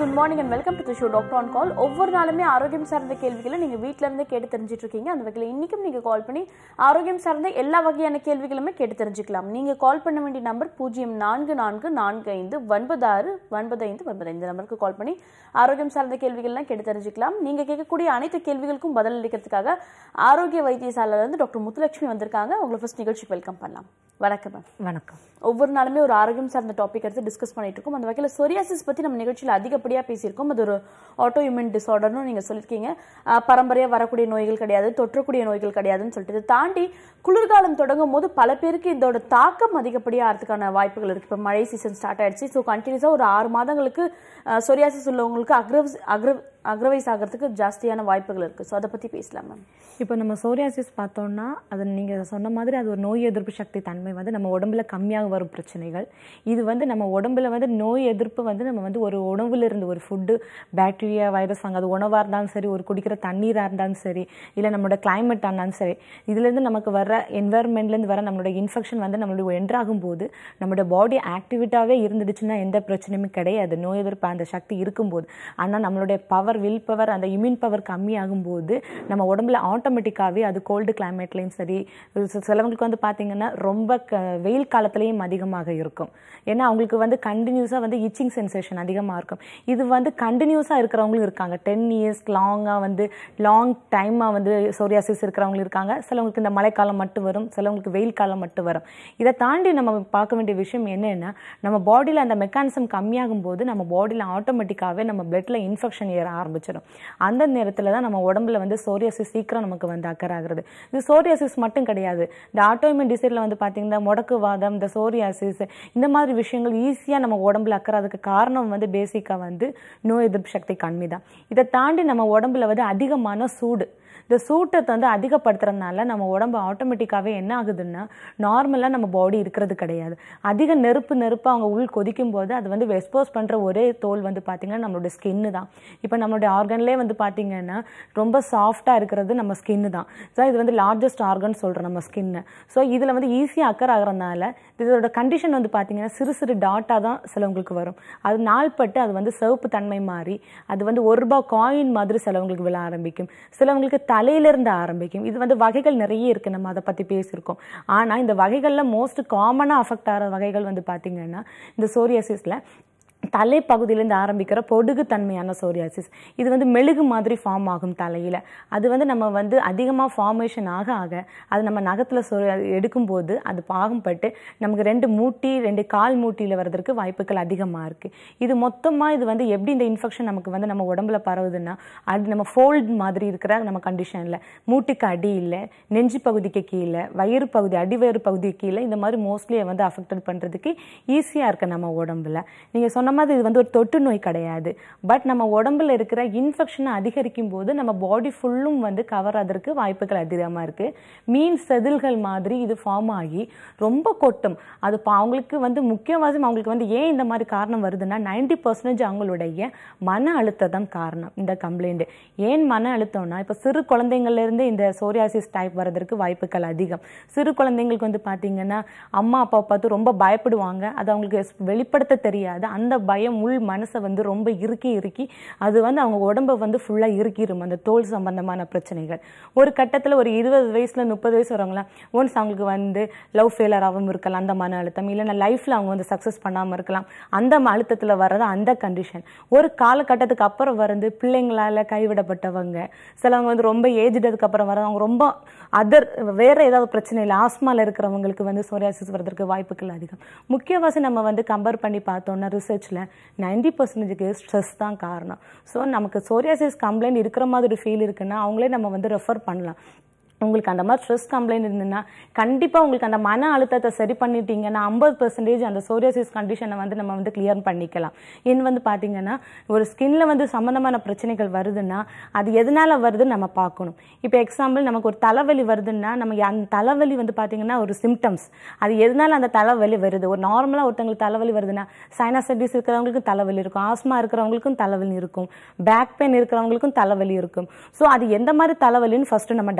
Good morning and welcome to the show doctor on call ஒவ்வொரு நாளுமே ஆரோக்கியம் சார்ந்த கேள்விகளை நீங்கள் வீட்டில இருந்தே கேட்டு தெரிஞ்சுட்டு இருக்கீங்க அந்த வகையில் இன்னைக்கும் நீங்கள் கால் பண்ணி ஆரோக்கியம் சார்ந்த எல்லா வகையான கேள்விகளுமே கேட்டு தெரிஞ்சுக்கலாம் நீங்கள் கால் பண்ண வேண்டிய நம்பர் பூஜ்ஜியம் நான்கு நான்கு நான்கு ஐந்து ஒன்பது ஆறு ஒன்பது ஐந்து ஒன்பது ஐந்து நம்பருக்கு கால் பண்ணி ஆரோக்கியம் சார்ந்த கேள்விகள்லாம் கேட்டு தெரிஞ்சுக்கலாம் நீங்கள் கேட்கக்கூடிய அனைத்து கேள்விகளுக்கும் பதில் அளிக்கிறதுக்காக ஆரோக்கிய வைத்தியசாலையில இருந்து டாக்டர் முத்துலட்சுமி வந்திருக்காங்க உங்களை ஃபர்ஸ்ட் நிகழ்ச்சிக்கு வெல்கம் பண்ணலாம் வணக்கம் மேம் வணக்கம் ஒவ்வொரு நாளுமே ஒரு ஆரோக்கியம் சார்ந்த டாபிக் எடுத்து டிஸ்கஸ் பண்ணிட்டு இருக்கோம் அந்த வகையில் சொரியாசிஸ் பத்தி நம்ம நிகழ்ச்சியில் அதிகப்படியா பேசியிருக்கோம் அது ஒரு ஆட்டோ இம்யூன் டிசார்டர்னு நீங்க சொல்லியிருக்கீங்க ஆஹ் பரம்பரையா வரக்கூடிய நோய்கள் கிடையாது தொற்றக்கூடிய நோய்கள் கிடையாதுன்னு சொல்லிட்டு இதை தாண்டி குளிர்காலம் தொடங்கும் போது பல பேருக்கு இதோட தாக்கம் அதிகப்படியா ஆகிறதுக்கான வாய்ப்புகள் இருக்கு இப்போ மழை சீசன் ஸ்டார்ட் ஆயிடுச்சு ஸோ கண்டினியூஸா ஒரு ஆறு மாதங்களுக்கு சொரியாசிஸ் உள்ளவங்களுக்கு அக்ரவ் அக்ரவ் அக்ரவைஸ் ஆகிறதுக்கு ஜாஸ்தியான வாய்ப்புகள் இருக்கு ஸோ அதை பத்தி பேசலாம் மேம் இப்போ நம்ம சோரியாசிஸ் பார்த்தோம்னா அது நீங்கள் சொன்ன மாதிரி அது ஒரு நோய் எதிர்ப்பு சக்தி தன்மை வந்து நம்ம உடம்புல கம்மியாக வரும் பிரச்சனைகள் இது வந்து நம்ம உடம்புல வந்து நோய் எதிர்ப்பு வந்து நம்ம வந்து ஒரு உணவுல இருந்து ஒரு ஃபுட்டு பாக்டீரியா வைரஸ் வாங்க அது உணவாக இருந்தாலும் சரி ஒரு குடிக்கிற தண்ணீராக இருந்தாலும் சரி இல்லை நம்மளோட கிளைமேட் இருந்தாலும் சரி இதுலேருந்து நமக்கு வர என்வாயர்மெண்ட்லேருந்து வர நம்மளோட இன்ஃபெக்ஷன் வந்து நம்மளுடைய என்ட்ராகும் போது நம்மளோட பாடி ஆக்டிவிட்டாகவே இருந்துடுச்சுன்னா எந்த பிரச்சனையுமே கிடையாது நோய் எதிர்ப்பு அந்த சக்தி இருக்கும்போது ஆனால் நம்மளுடைய பவர் வில் பவர் அந்த இம்யூன் பவர் கம்மியாகும் போது நம்ம உடம்புல ஆட்டோமேட்டிக்காகவே அது கோல்டு கிளைமேட்லேயும் சரி சி- சிலவங்களுக்கு வந்து பார்த்தீங்கன்னா ரொம்ப க வெயில் காலத்துலேயும் அதிகமாக இருக்கும் ஏன்னா அவங்களுக்கு வந்து கண்டினியூஸாக வந்து இச்சிங் சென்சேஷன் அதிகமாக இருக்கும் இது வந்து கண்டினியூஸாக இருக்கிறவங்களும் இருக்காங்க டென் இயர்ஸ் லாங்காக வந்து லாங் டைமாக வந்து சோரியாசிஸ் இருக்கிறவங்களும் இருக்காங்க சிலவங்களுக்கு இந்த மழைக்காலம் மட்டும் வரும் சிலவங்களுக்கு வெயில் காலம் மட்டும் வரும் இதை தாண்டி நம்ம பார்க்க வேண்டிய விஷயம் என்னன்னா நம்ம பாடியில் அந்த மெக்கானிசம் கம்மியாகும் போது நம்ம பாடியில் ஆட்டோமேட்டிக்காகவே நம்ம பிளட்ல இன்ஃபெக்ஷன் ஏற ஆரம்பிச்சிடும் அந்த நேரத்தில் தான் நம்ம உடம்புல வந்து சோரியாசிஸ் சீக்கிரம் நமக்கு வந்து அக்கறை ஆகுறது இது சோரியாசிஸ் மட்டும் கிடையாது இந்த ஆட்டோமின் டிசீரில் வந்து பார்த்தீங்கன்னா முடக்குவாதம் இந்த சோரியாசிஸ் இந்த மாதிரி விஷயங்கள் ஈஸியாக நம்ம உடம்புல அக்கறாதுக்கு காரணம் வந்து பேசிக்காக வந்து நோய் எதிர்ப்பு சக்தி கம்மி தான் இதை தாண்டி நம்ம உடம்புல வந்து அதிகமான சூடு இந்த சூட்டத்தை வந்து அதிகப்படுத்துறதுனால நம்ம உடம்பு ஆட்டோமேட்டிக்காகவே என்ன ஆகுதுன்னா நார்மலாக நம்ம பாடி இருக்கிறது கிடையாது அதிக நெருப்பு நெருப்பு அவங்க உள் கொதிக்கும் போது அது வந்து எக்ஸ்போஸ் பண்ணுற ஒரே தோல் வந்து பார்த்திங்கன்னா நம்மளோட ஸ்கின்னு தான் இப்போ நம்மளுடைய ஆர்கன்லேயே வந்து பார்த்திங்கன்னா ரொம்ப சாஃப்டாக இருக்கிறது நம்ம ஸ்கின்னு தான் ஸோ இது வந்து லார்ஜஸ்ட் ஆர்கன் சொல்கிறோம் நம்ம ஸ்கின்னு ஸோ இதில் வந்து ஈஸியாக அக்கர் ஆகிறதுனால இதோட கண்டிஷன் வந்து பார்த்திங்கன்னா சிறு சிறு டாட்டாக தான் சிலவங்களுக்கு வரும் அது நாள்பட்டு அது வந்து சிவப்பு தன்மை மாறி அது வந்து ஒரு ரூபாய் காயின் மாதிரி சிலவங்களுக்கு விழ ஆரம்பிக்கும் சிலவங்களுக்கு தலையிலிருந்து ஆரம்பிக்கும் இது வந்து வகைகள் நிறைய இருக்கு நம்ம அதை பற்றி பேசியிருக்கோம் ஆனால் இந்த வகைகளில் மோஸ்ட் காமனாக அஃபெக்ட் ஆகிற வகைகள் வந்து பார்த்திங்கன்னா இந்த சோரியாசிஸில் தலைப்பகுதியிலேருந்து ஆரம்பிக்கிற பொடுகு தன்மையான சோரியாசிஸ் இது வந்து மெழுகு மாதிரி ஃபார்ம் ஆகும் தலையில் அது வந்து நம்ம வந்து அதிகமாக ஃபார்மேஷன் ஆக ஆக அது நம்ம நகத்தில் சொ எடுக்கும்போது அது பாகம்பட்டு நமக்கு ரெண்டு மூட்டி ரெண்டு கால் மூட்டியில் வர்றதுக்கு வாய்ப்புகள் அதிகமாக இருக்குது இது மொத்தமாக இது வந்து எப்படி இந்த இன்ஃபெக்ஷன் நமக்கு வந்து நம்ம உடம்புல பரவுதுன்னா அது நம்ம ஃபோல்ட் மாதிரி இருக்கிற நம்ம கண்டிஷனில் மூட்டுக்கு அடி இல்லை நெஞ்சு பகுதிக்கு கீழே வயிறு பகுதி அடிவயிறு பகுதிக்கு கீழே இந்த மாதிரி மோஸ்ட்லி வந்து அஃபெக்டட் பண்ணுறதுக்கு ஈஸியாக இருக்குது நம்ம உடம்புல நீங்கள் சொன்ன மாதிரி இது வந்து ஒரு தொற்று நோய் கிடையாது பட் நம்ம உடம்புல இருக்கிற இன்ஃபெக்ஷனை அதிகரிக்கும் போது நம்ம பாடி ஃபுல்லும் வந்து கவர் ஆகிறதுக்கு வாய்ப்புகள் அதிகமாக இருக்குது மீன் செதில்கள் மாதிரி இது ஃபார்ம் ஆகி ரொம்ப கொட்டும் அது பா- அவங்களுக்கு வந்து முக்கியவாசி அவங்களுக்கு வந்து ஏன் இந்த மாதிரி காரணம் வருதுன்னா நைன்டி பர்சன்டேஜ் அவங்களுடைய மன அழுத்தம் காரணம் இந்த கம்ப்ளைண்ட் ஏன் மன அழுத்தம்னா இப்போ சிறு குழந்தைங்கள்ல இருந்து இந்த சோரியாசிஸ் டைப் வர்றதற்கு வாய்ப்புகள் அதிகம் சிறு குழந்தைங்களுக்கு வந்து பார்த்தீங்கன்னா அம்மா அப்பா பார்த்து ரொம்ப பயப்படுவாங்க அது அவங்களுக்கு எஸ்- வெளிப்படுத்த தெரியாது அந்த பயம் உள் மனசை வந்து ரொம்ப இறுக்கி இறுக்கி அது வந்து அவங்க உடம்பை வந்து ஃபுல்லாக இறுக்கிடும் அந்த தோல் சம்பந்தமான பிரச்சனைகள் ஒரு கட்டத்தில் ஒரு இருபது வயசுல முப்பது வயசு வரவங்களாம் ஒன்ஸ் அவங்களுக்கு வந்து லவ் ஃபெயிலராகவும் இருக்கலாம் அந்த மன அழுத்தம் இல்லைன்னா லைஃப்பில் அவங்க வந்து சக்ஸஸ் பண்ணாமல் இருக்கலாம் அந்த ம- அழுத்தத்தில் வர்றது அந்த கண்டிஷன் ஒரு காலகட்டத்துக்கு அப்புறம் வந்து பிள்ளைங்களால கைவிடப்பட்டவங்க சிலவங்க வந்து ரொம்ப ஏஜ்டதுக்கு அப்புறம் வர அவங்க ரொம்ப அதர் வேற ஏதாவது பிரச்சனை இல்லை ஆஸ்மால இருக்கிறவங்களுக்கு வந்து சோரியாசிஸ் வர்றதுக்கு வாய்ப்புகள் அதிகம் முக்கியவாசி நம்ம வந்து கம்பேர் பண்ணி பார்த்தோம்னா ரிசர்ச்சில் நைன்டி பர்சன்டேஜுக்கு ஸ்ட்ரெஸ் தான் காரணம் ஸோ நமக்கு சோரியாசிஸ் கம்ப்ளைண்ட் இருக்கிற மாதிரி ஃபீல் இருக்குன்னா அவங்களே நம்ம வந்து ரெஃபர் பண்ணலாம் உங்களுக்கு அந்த மாதிரி ஸ்ட்ரெஸ் கம்ப்ளைண்ட் இருந்ததுன்னா கண்டிப்பாக உங்களுக்கு அந்த மன அழுத்தத்தை சரி பண்ணிட்டீங்கன்னா ஐம்பது பெர்சன்டேஜ் அந்த சோரியாசிஸ் கண்டிஷனை வந்து நம்ம வந்து கிளியர் பண்ணிக்கலாம் இன்னும் வந்து பார்த்தீங்கன்னா ஒரு ஸ்கின்ல வந்து சம்மந்தமான பிரச்சனைகள் வருதுன்னா அது எதனால வருதுன்னு நம்ம பார்க்கணும் இப்போ எக்ஸாம்பிள் நமக்கு ஒரு தலைவலி வருதுன்னா நம்ம அந்த தலைவலி வந்து பார்த்தீங்கன்னா ஒரு சிம்டம்ஸ் அது எதனால அந்த தலைவலி வருது ஒரு நார்மலாக ஒருத்தவங்களுக்கு தலைவலி வருதுன்னா சைனாசைட்டிஸ் இருக்கிறவங்களுக்கும் தலைவலி இருக்கும் ஆஸ்மா இருக்கிறவங்களுக்கும் தலைவலி இருக்கும் பேக் பெயின் இருக்கிறவங்களுக்கும் தலைவலி இருக்கும் ஸோ அது எந்த மாதிரி தலைவலின்னு ஃபர்ஸ்ட் நம்ம டயக்னோஸ்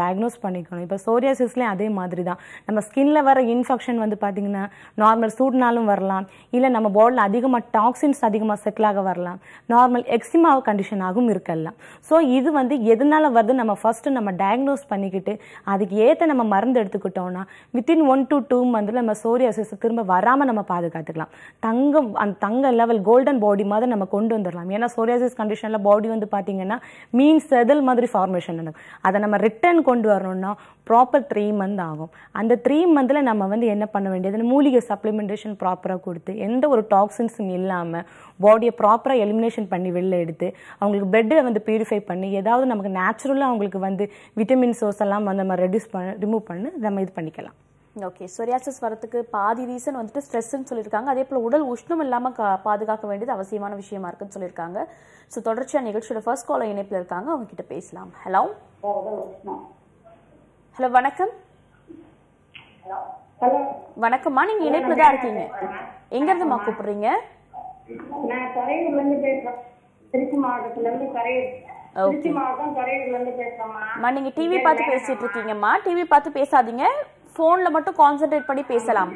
பண்ணிக்கணும் இப்போ சோரியாசிஸ்லேயும் அதே மாதிரி தான் நம்ம ஸ்கின்ல வர இன்ஃபெக்ஷன் வந்து பார்த்தீங்கன்னா நார்மல் சூட்னாலும் வரலாம் இல்லை நம்ம பாடியில் அதிகமாக டாக்ஸின்ஸ் அதிகமாக செட்டில் ஆக வரலாம் நார்மல் எக்ஸிமா கண்டிஷனாகவும் இருக்கலாம் ஸோ இது வந்து எதனால வருது நம்ம ஃபர்ஸ்ட் நம்ம டயக்னோஸ் பண்ணிக்கிட்டு அதுக்கு ஏற்ற நம்ம மருந்து எடுத்துக்கிட்டோம்னா வித்தின் ஒன் டு டூ மந்தில் நம்ம சோரியாசிஸ் திரும்ப வராமல் நம்ம பாதுகாத்துக்கலாம் தங்கம் அந்த தங்க லெவல் கோல்டன் பாடி மாதிரி நம்ம கொண்டு வந்துடலாம் ஏன்னா சோரியாசிஸ் கண்டிஷனில் பாடி வந்து பார்த்தீங்கன்னா மீன் செதில் மாதிரி ஃபார்மேஷன் நடக்கும் அதை நம்ம ரிட்டர்ன் கொண்டு வரணும்னா ப்ராப்பர் த்ரீ மந்த் ஆகும் அந்த த்ரீ மந்தில் நம்ம வந்து என்ன பண்ண வேண்டியது மூலிகை சப்ளிமெண்டேஷன் ப்ராப்பராக கொடுத்து எந்த ஒரு டாக்ஸின்ஸும் இல்லாமல் பாடியை ப்ராப்பராக எலிமினேஷன் பண்ணி வெளில எடுத்து அவங்களுக்கு பிளட்டை வந்து பியூரிஃபை பண்ணி ஏதாவது நமக்கு நேச்சுரலாக அவங்களுக்கு வந்து விட்டமின் சோர்ஸ் எல்லாம் வந்து நம்ம ரெடியூஸ் பண்ண ரிமூவ் பண்ணி நம்ம இது பண்ணிக்கலாம் ஓகே சொரியாசிஸ் வரதுக்கு பாதி ரீசன் வந்துட்டு ஸ்ட்ரெஸ்ன்னு சொல்லியிருக்காங்க அதே போல் உடல் உஷ்ணம் இல்லாமல் கா பாதுகாக்க வேண்டியது அவசியமான விஷயமா இருக்குன்னு சொல்லியிருக்காங்க ஸோ தொடர்ச்சியாக நிகழ்ச்சியோட ஃபர்ஸ்ட் காலர் இணைப்பில் இருக்காங்க அவங்க கிட்ட பேசலாம் ஹலோ ஹலோ வணக்கம் ஹலோ வணக்கம்மா நீங்கள் இணைப்பில் தான் இருக்கீங்க எங்கேருந்துமா கூப்பிடுறீங்க நான் கரையூர்ல இருந்து பேசுறேன் திருச்சி மாவட்டத்துல இருந்து கரையூர் திருச்சி மாவட்டம் கரையூர்ல இருந்து பேசுறேம்மா அம்மா நீங்கள் டிவி பார்த்து பேசிட்டு இருக்கீங்கம்மா டிவி பார்த்து பேசாதீங்க ஃபோனில் மட்டும் கான்சென்ட்ரேட் பண்ணி பேசலாம்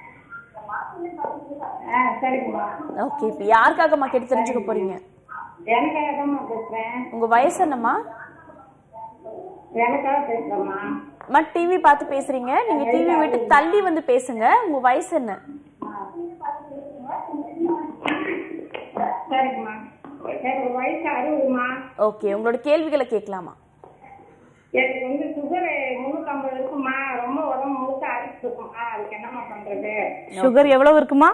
ஆ சரிங்கம்மா ஓகே இப்போ யாருக்காகம்மா கேட்டு தெரிஞ்சுக்க போறீங்க எனக்காக தான்மா பேசுறேன் உங்கள் வயசு என்னம்மா எனக்காக பேசுறேம்மா அம்மா டிவி பார்த்து பேசுறீங்க நீங்கள் டிவி விட்டு தள்ளி வந்து பேசுங்க உங்கள் வயசு என்ன சரிங்கம்மா எனக்கு வயசு அறுபதுமா ஓகே உங்களோட கேள்விகளை கேட்கலாமா எனக்கு வந்து சுகர் முந்நூற்றம்பது இருக்குமா ரொம்ப உடம்பு முழுக்க அரிசி இருக்குமா அதுக்கு என்னம்மா பண்றது சுகர் எவ்வளோ இருக்குமா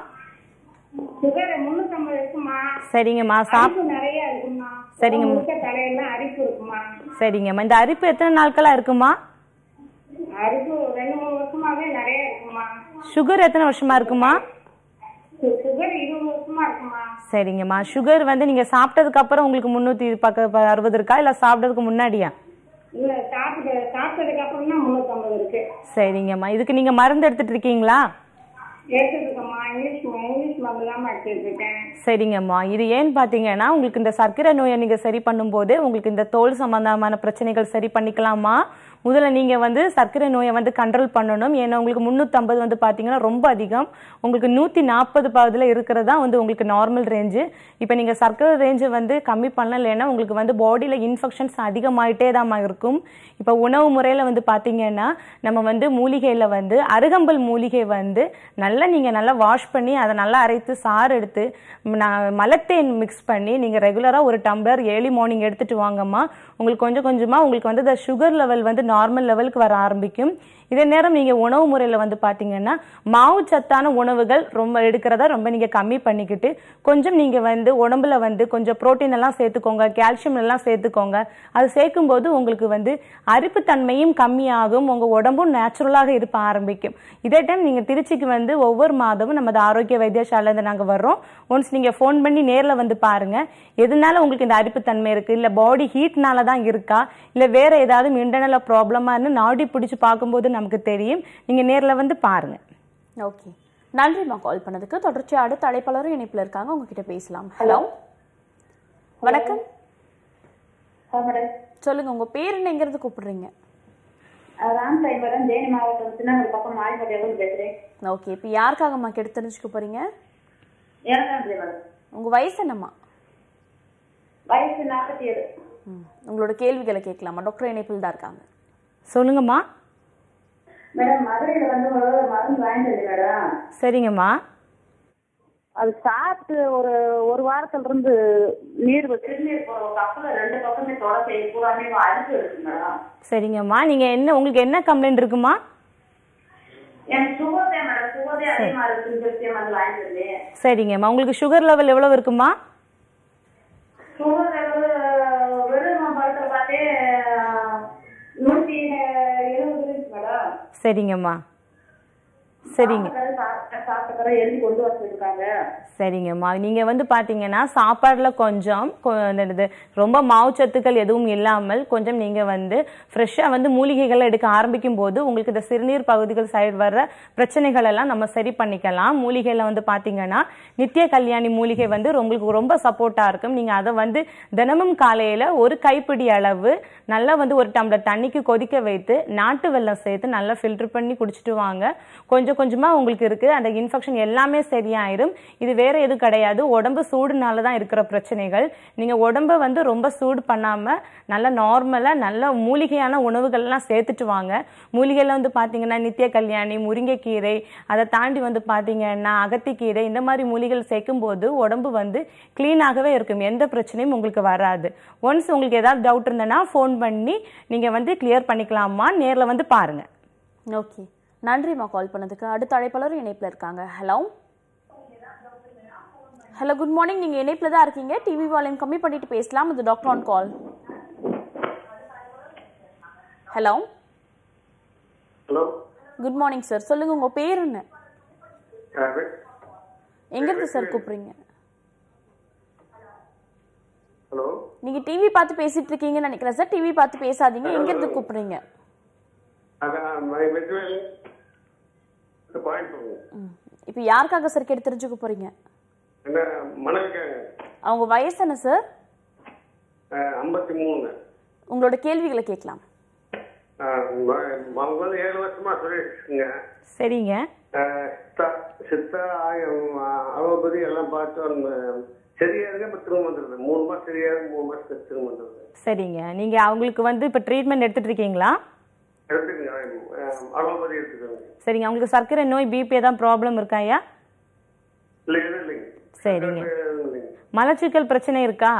சுகர் முந்நூற்றம்பது இருக்குமா சரிங்கம்மா சாப் அரிப்பு நிறைய இருக்குமா சரிங்கம்மா. முழுக்க தலையெல்லாம் அரிப்பு இருக்குமா சரிங்கம்மா இந்த அரிப்பு எத்தனை நாட்களா இருக்குமா அரிப்பு ரெண்டு மூணு வருஷமாவே நிறைய இருக்குமா சுகர் எத்தனை வருஷமா இருக்குமா சு- சுகர் இருபது வருஷமா இருக்குமா சரிங்கம்மா சுகர் வந்து நீங்க சாப்பிட்டதுக்கு அப்புறம் உங்களுக்கு முந்நூற்றி பக்க அறுபது இருக்கா இல்லை சாப்பிட்டதுக்கு முன்னாடியா இல்ல சாப்பிட்டு சாப்பிட்டதுக்கு அப்புறம் தான் முன்னூத்தம்பது இருக்கு சரிங்கம்மா இதுக்கு நீங்க மருந்து எடுத்துட்டு இருக்கீங்களா எடுத்துருக்கம்மா இங்கிலீஷ் ம- இங்கிலீஷ் மருந்து தான் எடுத்துட்டு இருக்கேன் சரிங்கம்மா இது ஏன்னு பார்த்தீங்கன்னா உங்களுக்கு இந்த சர்க்கரை நோயை நீங்கள் சரி பண்ணும்போது உங்களுக்கு இந்த தோல் சம்பந்தமான பிரச்சனைகள் சரி பண்ணிக்கலாமா முதல்ல நீங்கள் வந்து சர்க்கரை நோயை வந்து கண்ட்ரோல் பண்ணணும் ஏன்னா உங்களுக்கு முந்நூற்றம்பது வந்து பார்த்தீங்கன்னா ரொம்ப அதிகம் உங்களுக்கு நூற்றி நாற்பது பாதில் இருக்கிறதா வந்து உங்களுக்கு நார்மல் ரேஞ்சு இப்போ நீங்கள் சர்க்கரை ரேஞ்சை வந்து கம்மி பண்ணலைன்னா உங்களுக்கு வந்து பாடியில் இன்ஃபெக்ஷன்ஸ் அதிகமாயிட்டே தான் இருக்கும் இப்போ உணவு முறையில் வந்து பார்த்தீங்கன்னா நம்ம வந்து மூலிகையில் வந்து அருகம்பல் மூலிகை வந்து நல்லா நீங்கள் நல்லா வாஷ் பண்ணி அதை நல்லா அரைத்து சாறு எடுத்து ம், நான் மலத்தேன் மிக்ஸ் பண்ணி நீங்கள் ரெகுலராக ஒரு டம்ளர் ஏர்லி மார்னிங் எடுத்துட்டு வாங்கம்மா உங்களுக்கு கொஞ்சம் கொஞ்சமாக உங்களுக்கு வந்து இந்த சுகர் லெவல் வந்து நார்மல் லெவலுக்கு வர ஆரம்பிக்கும் இதே நேரம் நீங்கள் உணவு முறையில் வந்து பார்த்தீங்கன்னா மாவு சத்தான உணவுகள் ரொம்ப எடுக்கிறத ரொம்ப நீங்கள் கம்மி பண்ணிக்கிட்டு கொஞ்சம் நீங்கள் வந்து உடம்புல வந்து கொஞ்சம் புரோட்டீன் எல்லாம் சேர்த்துக்கோங்க கால்சியம் எல்லாம் சேர்த்துக்கோங்க அது சேர்க்கும்போது உங்களுக்கு வந்து அரிப்புத்தன்மையும் கம்மியாகும் உங்கள் உடம்பும் நேச்சுரலாக இருப்ப ஆரம்பிக்கும் இதே டைம் நீங்கள் திருச்சிக்கு வந்து ஒவ்வொரு மாதமும் நமது ஆரோக்கிய வைத்தியசாலையிலேருந்து நாங்கள் வர்றோம் ஒன்ஸ் நீங்கள் ஃபோன் பண்ணி நேரில் வந்து பாருங்கள் எதனால உங்களுக்கு இந்த அரிப்புத்தன்மை இருக்குது இல்லை பாடி ஹீட்னால தான் இருக்கா இல்லை வேற ஏதாவது இன்டர்னலாக ப்ராப்ளமானு நாடி பிடிச்சி பார்க்கும்போது நமக்கு தெரியும் நீங்கள் நேரில் வந்து பாருங்கள் ஓகே நன்றிம்மா கால் பண்ணதுக்கு தொடர்ச்சி அடுத்த அழைப்பாளரும் இணைப்பில் இருக்காங்க உங்ககிட்ட பேசலாம் ஹலோ வணக்கம் சொல்லுங்க உங்க பேர் என்ன எங்கிறது கூப்பிடுறீங்க ராம் சாய்பரம் தேனி மாவட்டத்துல ஒரு பக்கம் மாடிப்பட்டியிலிருந்து பேசுறேன் ஓகே இப்போ யாருக்காகம்மா கெடுத்து தெரிஞ்சுக்க போறீங்க இரண்டாம் தேவர் உங்க வயசு என்னம்மா வயசு நாற்பத்தி ஏழு ம், உங்களோட கேள்விகளை கேட்கலாமா டாக்டர் இணைப்பில் தான் இருக்காங்க சொல்லுங்கம்மா மேடம் மதுரையில வந்து ஒரு மருந்து வாங்கிட்டு வந்து மேடம் சரிங்கம்மா அது சாப்பிட்டு ஒரு ஒரு வாரத்துல இருந்து நீர் திருநீர் போற ஒரு கப்பல ரெண்டு பக்கமே தொட செய்ய பூராமே அழுக்கு இருக்கு மேடம் சரிங்கம்மா நீங்கள் என்ன உங்களுக்கு என்ன கம்ப்ளைண்ட் இருக்குமா எனக்கு சுகர்தே மேடம் சுகர்தே அதிகமா இருக்குன்னு சொல்லி வந்து வாங்கிட்டு வந்தேன் சரிங்கம்மா உங்களுக்கு சுகர் லெவல் எவ்வளோ இருக்குமா சுகர் வெறும் பழத்தை பார்த்தே நூற்றி எழுபது இருக்கு மேடம் சரிங்கம்மா சரிங்க சாப்பிட்டது சாப்~ சாப்பிட்டுக்கிறேன் எழுதி கொண்டு வர சொல்லியிருக்காங்க சரிங்கம்மா நீங்கள் வந்து பார்த்தீங்கன்னா சாப்பாடில் கொஞ்சம் கொ- என்னது ரொம்ப மாவுச்சத்துக்கள் எதுவும் இல்லாமல் கொஞ்சம் நீங்கள் வந்து ஃப்ரெஷ்ஷாக வந்து மூலிகைகளை எடுக்க ஆரம்பிக்கும் போது உங்களுக்கு இந்த சிறுநீர் பகுதிகள் சைடு வர்ற பிரச்சனைகள் எல்லாம் நம்ம சரி பண்ணிக்கலாம் மூலிகையில் வந்து பார்த்தீங்கன்னா நித்திய கல்யாணி மூலிகை வந்து உங்களுக்கு ரொம்ப சப்போர்ட்டாக இருக்கும் நீங்கள் அதை வந்து தினமும் காலையில் ஒரு கைப்பிடி அளவு நல்லா வந்து ஒரு டம்ளர் தண்ணிக்கு கொதிக்க வைத்து நாட்டு வெல்லம் சேர்த்து நல்லா ஃபில்டர் பண்ணி குடிச்சிட்டு வாங்க கொஞ்சம் கொஞ்சமாக உங்களுக்கு இருக்குது அந்த இன்ஃபெக்ஷன் எல்லாமே சரியாயிரும் இது வேற எதுவும் கிடையாது உடம்பு சூடுனால தான் இருக்கிற பிரச்சனைகள் நீங்கள் உடம்ப வந்து ரொம்ப சூடு பண்ணாமல் நல்ல நார்மலாக நல்ல மூலிகையான உணவுகள்லாம் சேர்த்துட்டு வாங்க மூலிகையில் வந்து பார்த்தீங்கன்னா நித்திய கல்யாணி முருங்கைக்கீரை அதை தாண்டி வந்து பார்த்தீங்கன்னா அகத்திக்கீரை இந்த மாதிரி மூலிகைகள் சேர்க்கும் போது உடம்பு வந்து க்ளீனாகவே இருக்கும் எந்த பிரச்சனையும் உங்களுக்கு வராது ஒன்ஸ் உங்களுக்கு ஏதாவது டவுட் இருந்ததுன்னா ஃபோன் பண்ணி நீங்கள் வந்து கிளியர் பண்ணிக்கலாமா நேரில் வந்து பாருங்கள் ஓகே நன்றிம்மா கால் பண்ணதுக்கு அடுத்த அழைப்பாளரும் இணைப்பில் இருக்காங்க ஹலோ ஹலோ குட் மார்னிங் நீங்கள் இணைப்பில் தான் இருக்கீங்க டிவி வால்யூம் கம்மி பண்ணிட்டு பேசலாம் இது doctor on call hello hello good morning sir சொல்லுங்க உங்க பேர் என்ன எங்கிருந்து சார் கூப்பிடுறீங்க ஹலோ நீங்க டிவி பார்த்து பேசிட்டு இருக்கீங்கன்னு நினைக்கிறேன் சார் டிவி பார்த்து பேசாதீங்க எங்கிருந்து கூப்பிடுறீங்க அதான் மை மெட்ரோல் பாயிண்ட் ம். இப்போ யாருக்காக சார் கேட்டு தெரிஞ்சுக்க போறீங்க என்ன மணக்காங்க அவங்க வயசு என்ன சார் ஐம்பத்தி மூணு உங்களோட கேள்விகளை கேட்கலாம் அவங்க வந்து ஏழு வருஷமா சொல்லிட்டுருக்குங்க சரிங்க சித்தா சித்தா ஆயம் அலோபதி எல்லாம் பார்த்து அவங்க சரியா இருக்க இப்போ திரும்ப வந்துடுது மூணு மாசம் சரியா இருக்கு மூணு மாசத்துக்கு திரும்ப வந்துடுது சரிங்க நீங்க அவங்களுக்கு வந்து இப்போ ட்ரீட்மெண்ட் எடுத்துட்டு இருக்கீங்களா எடுத்துக்கங்க அலோபதி எடுத்துக்கோங்க சரிங்க அவங்களுக்கு சர்க்கரை நோய் பிபி ஏதாவது ப்ராப்ளம் இருக்காயா இல்லை எதுவும் இல்லைங்க சரிங்க எதுவும் இல்லைங்க மலச்சிக்கல் பிரச்சனை இருக்கா